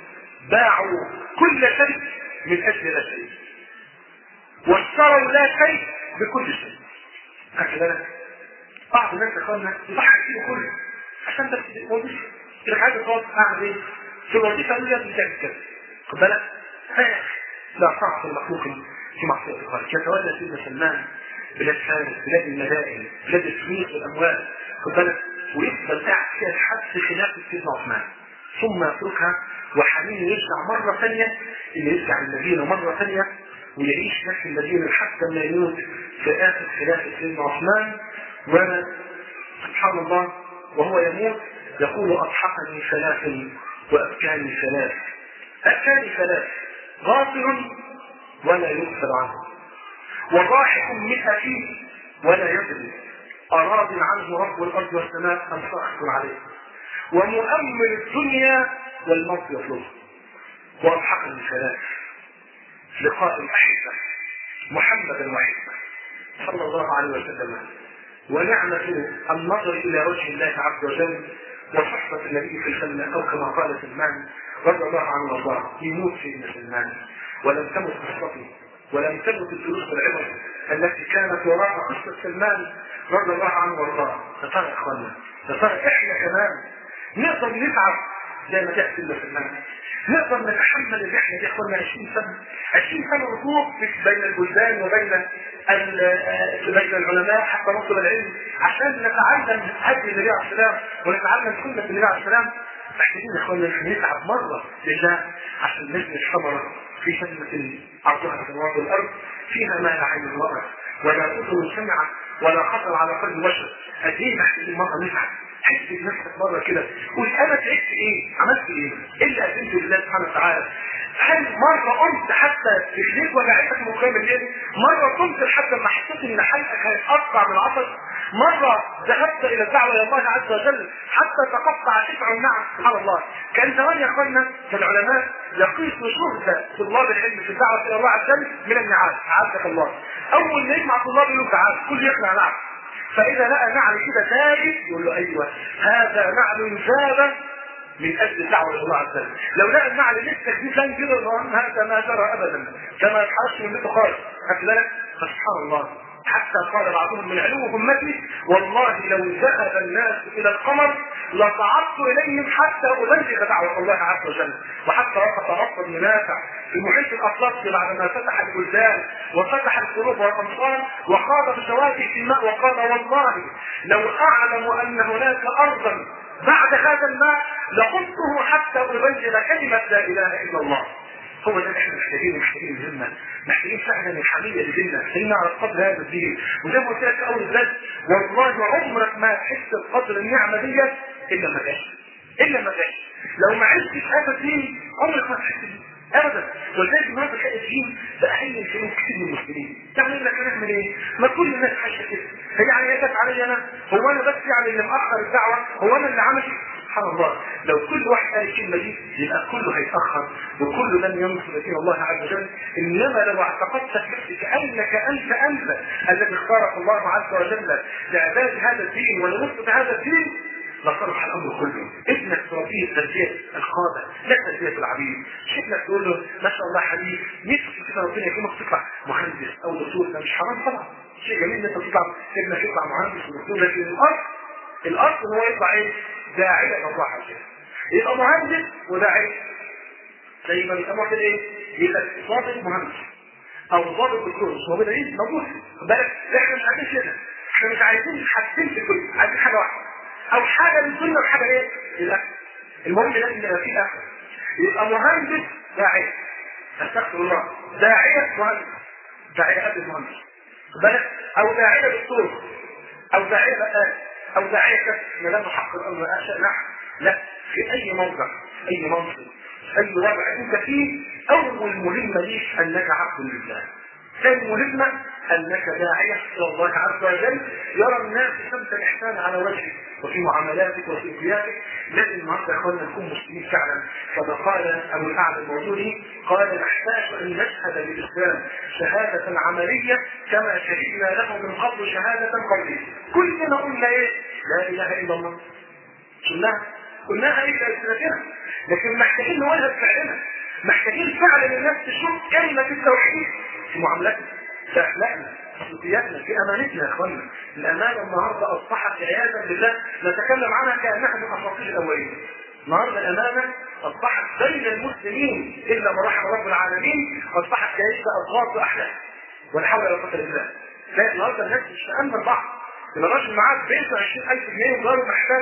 باعوا كل شيء من أجل لا شيء واشتروا لا شيء بكل شيء خدت بالك بعض الناس اخوانا يضحك فيه كله عشان بس وظيفه كده حاجه خالص اعمل ايه؟ في الوظيفه دي لازم تعمل كده خد بالك لا طاعه المخلوق في معصيه الخالق يتولى سيدنا سلمان بلاد فارس بلاد المدائن بلاد الفلوس والاموال خد بالك ويفضل قاعد فيها لحد خلافه سيدنا عثمان ثم يتركها وحنين يرجع مرة ثانية اللي يرجع المدينة مرة ثانية ويعيش في المدينة حتى ما يموت في آخر خلافة سيدنا عثمان وسبحان الله وهو يموت يقول أضحكني ثلاث وأبكاني ثلاث أبكاني ثلاث غافل ولا يغفل عنه وضاحك مئة فيه ولا يدري أراد عنه رب الأرض والسماء أن تأخذ عليه ومؤمن الدنيا والموت يطلبه وأضحك الثلاث لقاء الأحبة محمدا وحبه صلى الله عليه وسلم ونعمة النظر إلى وجه الله عز وجل وصحبة النبي في الجنة أو كما قال سلمان رضي الله عنه وارضاه يموت سيدنا سلمان ولم تمت قصته ولم تمت الدروس والعبر التي كانت وراء قصة سلمان رضي الله عنه وارضاه يا ترى يا اخوانا يا ترى احنا كمان نقدر نتعب زي ما تحكي لنا سلمان نقدر نتحمل الرحله دي يا اخوانا 20 سنه 20 سنه ركوب بين البلدان وبين بين العلماء حتى نصل العلم عشان نتعلم هدي النبي عليه السلام ونتعلم سنه النبي عليه السلام محتاجين يا اخوانا نتعب مره لله عشان نجني الثمره في جنة عرضها السماوات والأرض فيها ما لا عين رأت ولا أذن سمعت ولا خطر على قلب بشر قد إيه محتاجين مرة نتعب حس بنفسك مرة كده قول أنا تعبت إيه؟ عملت إيه؟ إيه اللي قدمته لله سبحانه وتعالى؟ هل مرة قمت حتى رجليك وجعتك من قيام الليل؟ مرة قمت لحد ما حسيت إن حلقك هيتقطع من العطش؟ مرة ذهبت إلى الدعوة إلى الله عز وجل حتى تقطع شفع النعم سبحان الله كان زمان يا أخوانا العلماء يقيسوا شهدة طلاب العلم في الدعوة إلى الله عز وجل من النعام عزك الله أول ما يجمع طلاب يقول تعال كل يقنع نعم فإذا لقى نعل كده ثابت يقول له أيوه هذا نعل جاب من اجل الدعوه الى الله عز وجل لو لقى النعل لسه جديد كان كده هذا ما جرى ابدا كما يتحرش من بيته خالص خدت بالك فسبحان الله حتى قال بعضهم من علو همتي والله لو ذهب الناس الى القمر لصعدت اليهم حتى ابلغ دعوه الله عز وجل وحتى وقف رب بن نافع في محيط الاطلس بعدما فتح البلدان وفتح القلوب والامصار وخاض بشواكه في الماء وقال والله لو اعلم ان هناك ارضا بعد هذا الماء لقلته حتى ابلغ كلمه لا اله الا الله هو ده اللي احنا محتاجين محتاجين الهمة محتاجين فعلا الحمية لديننا محتاجين نعرف قدر هذا الدين وزي ما قلت لك في اول الدرس والله عمرك ما تحس بقدر النعمة دي الا ما جاش الا ما جاش لو ما عشتش هذا الدين عمرك ما تحس بيه ابدا ولذلك النهارده تلاقي الدين بقى حي الكلام كتير من المسلمين يعني يقول لك هنعمل ايه؟ ما كل الناس عايشه كده هي يعني هي جت عليا انا هو انا بس يعني اللي مأخر الدعوه هو انا اللي عمل سبحان الله لو كل واحد قال الكلمه دي يبقى كله هيتاخر وكله لن ينصر دين الله عز وجل انما لو اعتقدت في نفسك انك انت انت الذي اختارك الله عز وجل لاعداد هذا الدين ولنصره هذا الدين لصرح الامر كله ابنك تربيه تربيه القاده لا تربيه العبيد ابنك تقول له ما شاء الله حبيب نفسك كده ربنا يكرمك تطلع مهندس او دكتور ده مش حرام طبعا شيء جميل ان انت تطلع ابنك يطلع مهندس ودكتور لكن الاصل الاصل ان هو يطلع ايه؟ داعية الله عز وجل يبقى مهندس وداعية زي ما بيسموها كده ايه؟ يبقى ضابط مهندس او ضابط دكتور مش موجود ايه؟ موجود خد بالك احنا مش عايزين كده احنا مش عايزين حاجتين في الكل عايزين حاجه واحده او حاجه للسنه وحاجه ايه؟ للاخر المهم لازم يبقى في اخر يبقى مهندس داعية استغفر الله داعية مهندس داعية قبل المهندس خد بالك او داعية دكتور او داعية بقال او داعية كسب ما دام حق الامر اشياء نحن لا في اي موضع اي منصب اي وضع انت فيه اول مهمة ليك انك عبد لله ثاني مهمة انك داعية الى الله عز وجل يرى الناس شمس الاحسان على وجهك وفي معاملاتك وفي سلوكياتك لازم النهارده يا اخوانا نكون مسلمين فعلا كما قال ابو الاعلى الموجودي قال نحتاج ان نشهد بالاسلام شهادة عملية كما شهدنا له من قبل شهادة قولية كلنا قلنا ايه؟ لا اله الا الله قلناها قلناها ايه بألسنتنا لكن محتاجين نقولها بفعلنا محتاجين فعلا الناس تشوف كلمة التوحيد في معاملاتنا في اخلاقنا في سلوكياتنا في امانتنا يا اخوانا الامانه النهارده اصبحت عياذا بالله نتكلم عنها كانها من اساطير الاولين النهارده الامانه اصبحت بين المسلمين الا ما رحم رب العالمين اصبحت كيف اضغاط واحلام ولا حول ولا قوه الا بالله لا النهارده الناس مش تامن بعض يبقى الراجل معاه بيته 20000 جنيه وجاره محتاج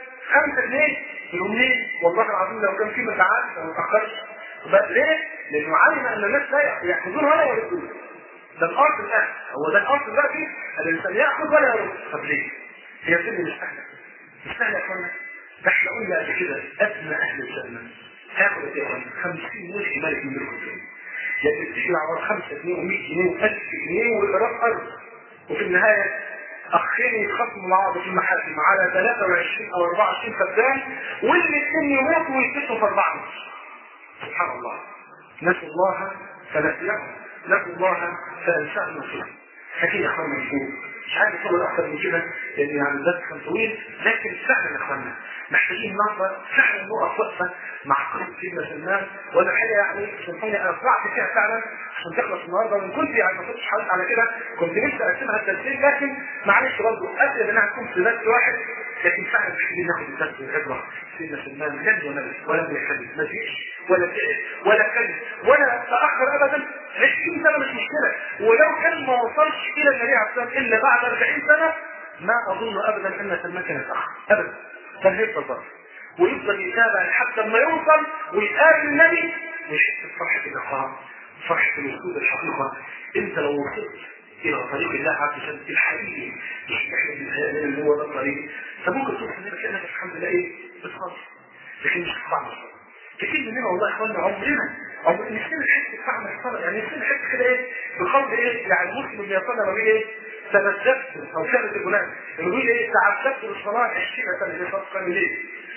5 جنيه يقول ليه والله العظيم لو كان في متعات ما تاخرش ليه؟ لانه علم ان الناس لا ياخذون ولا يردون ده الارض الان هو ده الارض دلوقتي الانسان ياخذ ولا يرد طب ليه؟ هي الدنيا مش سهله مش سهله يا اخوانا ده احنا قلنا قبل كده ادنى اهل الجنه هاخد قد ايه 50 ملك ملك من ملك الجنه لكن بتيجي على 5 جنيه و100 جنيه و1000 جنيه والايراد ارض وفي النهايه اخ اخين يتخاصموا مع بعض في المحاكم على 23 او 24 فدان والاثنين يموتوا ويتكتوا في اربعه مصر سبحان الله نسوا الله فنسيهم نسوا الله فانساهم نسيهم اكيد يا اخوانا مفهوم مش عارف اطول اكثر من كده لان يعني الدرس كان طويل لكن فعلا يا اخوانا محتاجين النهارده فعلا نقف وقفه مع قصه سيدنا سلمان وانا الحقيقه يعني سامحوني انا طلعت فيها فعلا عشان تخلص النهارده وان كنت يعني ما كنتش حريص على كده كنت نفسي اقسمها التسجيل لكن معلش برضه قبل انها تكون في درس واحد لكن فعلا محتاجين ناخد الدرس والعبره سيدنا سلمان لم يمل ولم يكذب ما فيش ولا تعب ولا كذب ولا تاخر ابدا 20 سنه مش مشكله ولو كان ما وصلش الى النبي عليه الصلاه والسلام الا بعد 40 سنه ما اظن ابدا ان سلمان كان يتاخر ابدا كان هيفضل برضه ويفضل يتابع لحد ما يوصل ويقابل النبي ويحس بفرحه اللقاء فرحه الوصول الحقيقه انت لو وصلت الى طريق الله عز وجل الحقيقي مش احنا بنتهيأ اللي هو ده الطريق فممكن توصل انك كانك الحمد لله ايه بتخلص لكن مش هتطلع كتير مننا والله يا اخوانا عمرنا عمر نفسنا نحس بطعم الصلاه يعني نفسنا نحس كده ايه بقول ايه يعني مسلم بيصلي لما بيجي ايه تمسكت او شهادة الجنان لما بيقول ايه تعبدت بالصلاه 20 سنه اللي صلاه قام ليه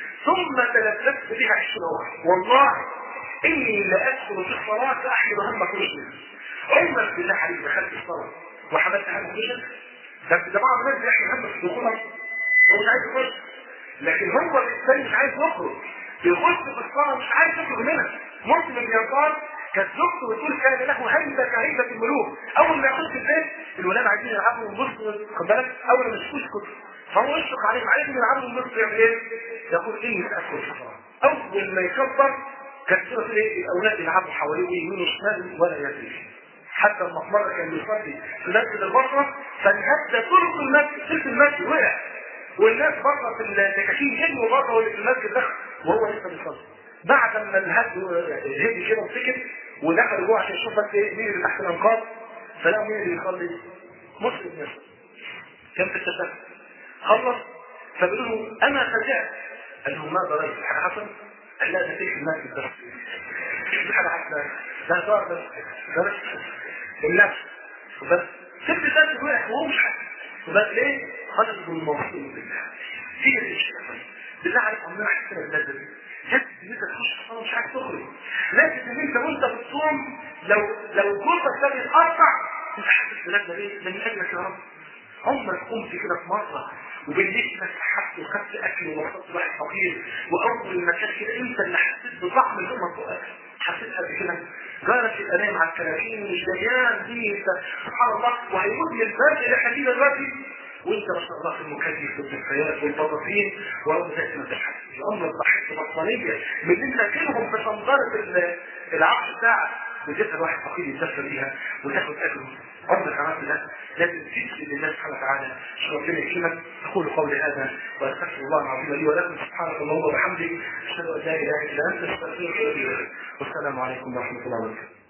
ثم تلبست بها 20 اخرى والله اني لادخل في الصلاه فاحمل هم كل شيء عمرك بالله عليك دخلت الصلاه وحملت هم كل شيء ده ده بعض الناس بيحمل هم في دخولها هو مش عايز يخش لكن هو الانسان مش عايز يخرج يخش في الصلاه مش عايز يخرج منها مسلم يقال كانت زوجته بتقول كان له هيبه كهيبه الملوك اول ما يخش البيت الولاد عايزين يلعبوا ونبص خد بالك اول ما يشوفوش كتب فهو يشفق عليهم عايزين يلعبوا ونبص يعمل ايه؟ يقول اني سادخل في الصلاه اول ما يكبر كانت تقول ايه الاولاد يلعبوا حواليه يمين وشمال ولا يدري حتى لما مره كان بيصلي في مسجد البصره فانهد طرق المسجد تلك المسجد وقع والناس بره في التكاشين يجوا بره في المسجد ده وهو لسه بيصلي بعد ما الهد هدي كده وسكت ودخل جوه عشان يشوف بس ايه مين اللي تحت الانقاض فلقوا مين اللي بيصلي مسلم نفسه كان في التشهد خلص فبيقول له انا فزعت قال له ماذا رايك حاجه حصل؟ قال لا ده فيك المسجد بس في حاجه حصلت ده هزار بس ده بس النفس بس سبت الناس وقع وهو مش حاسس وبس ليه؟ خرج من الموصول بالله في الاشتغال بالله عليك عمرنا حسنا بالله دي حاسس ان انت تخش الصلاه مش عايز تخرج لكن ان انت وانت بتصوم لو لو جوزك ده بيتقطع انت حاسس بلاد ايه؟ من اجلك يا رب عمرك قمت كده في مره وبالليل ما سحبت وخدت اكل ووصلت واحد فقير واول ما كان كده انت اللي حسيت بطعم اللقمه فوق حسيتها بكده جارك يبقى نايم على الكراسي مش ديان دي سبحان الله وهيموت من البرد اللي احنا فيه دلوقتي وانت ما شاء الله في المكيف والدفايات والبطاطين ورغم ذلك ما تحس عمرك ضحكت بطانيه من ان تاكلهم في صنداره العقل بتاعك وتسال واحد فقير يتدفى بيها وتاخد اكله عمرك عملت ده لازم تسجد لله سبحانه وتعالى عشان ربنا يكرمك اقول قولي هذا واستغفر الله العظيم لي ولكم سبحانك اللهم وبحمدك اشهد ان لا اله الا انت استغفرك واتوب اليك والسلام عليكم ورحمه الله وبركاته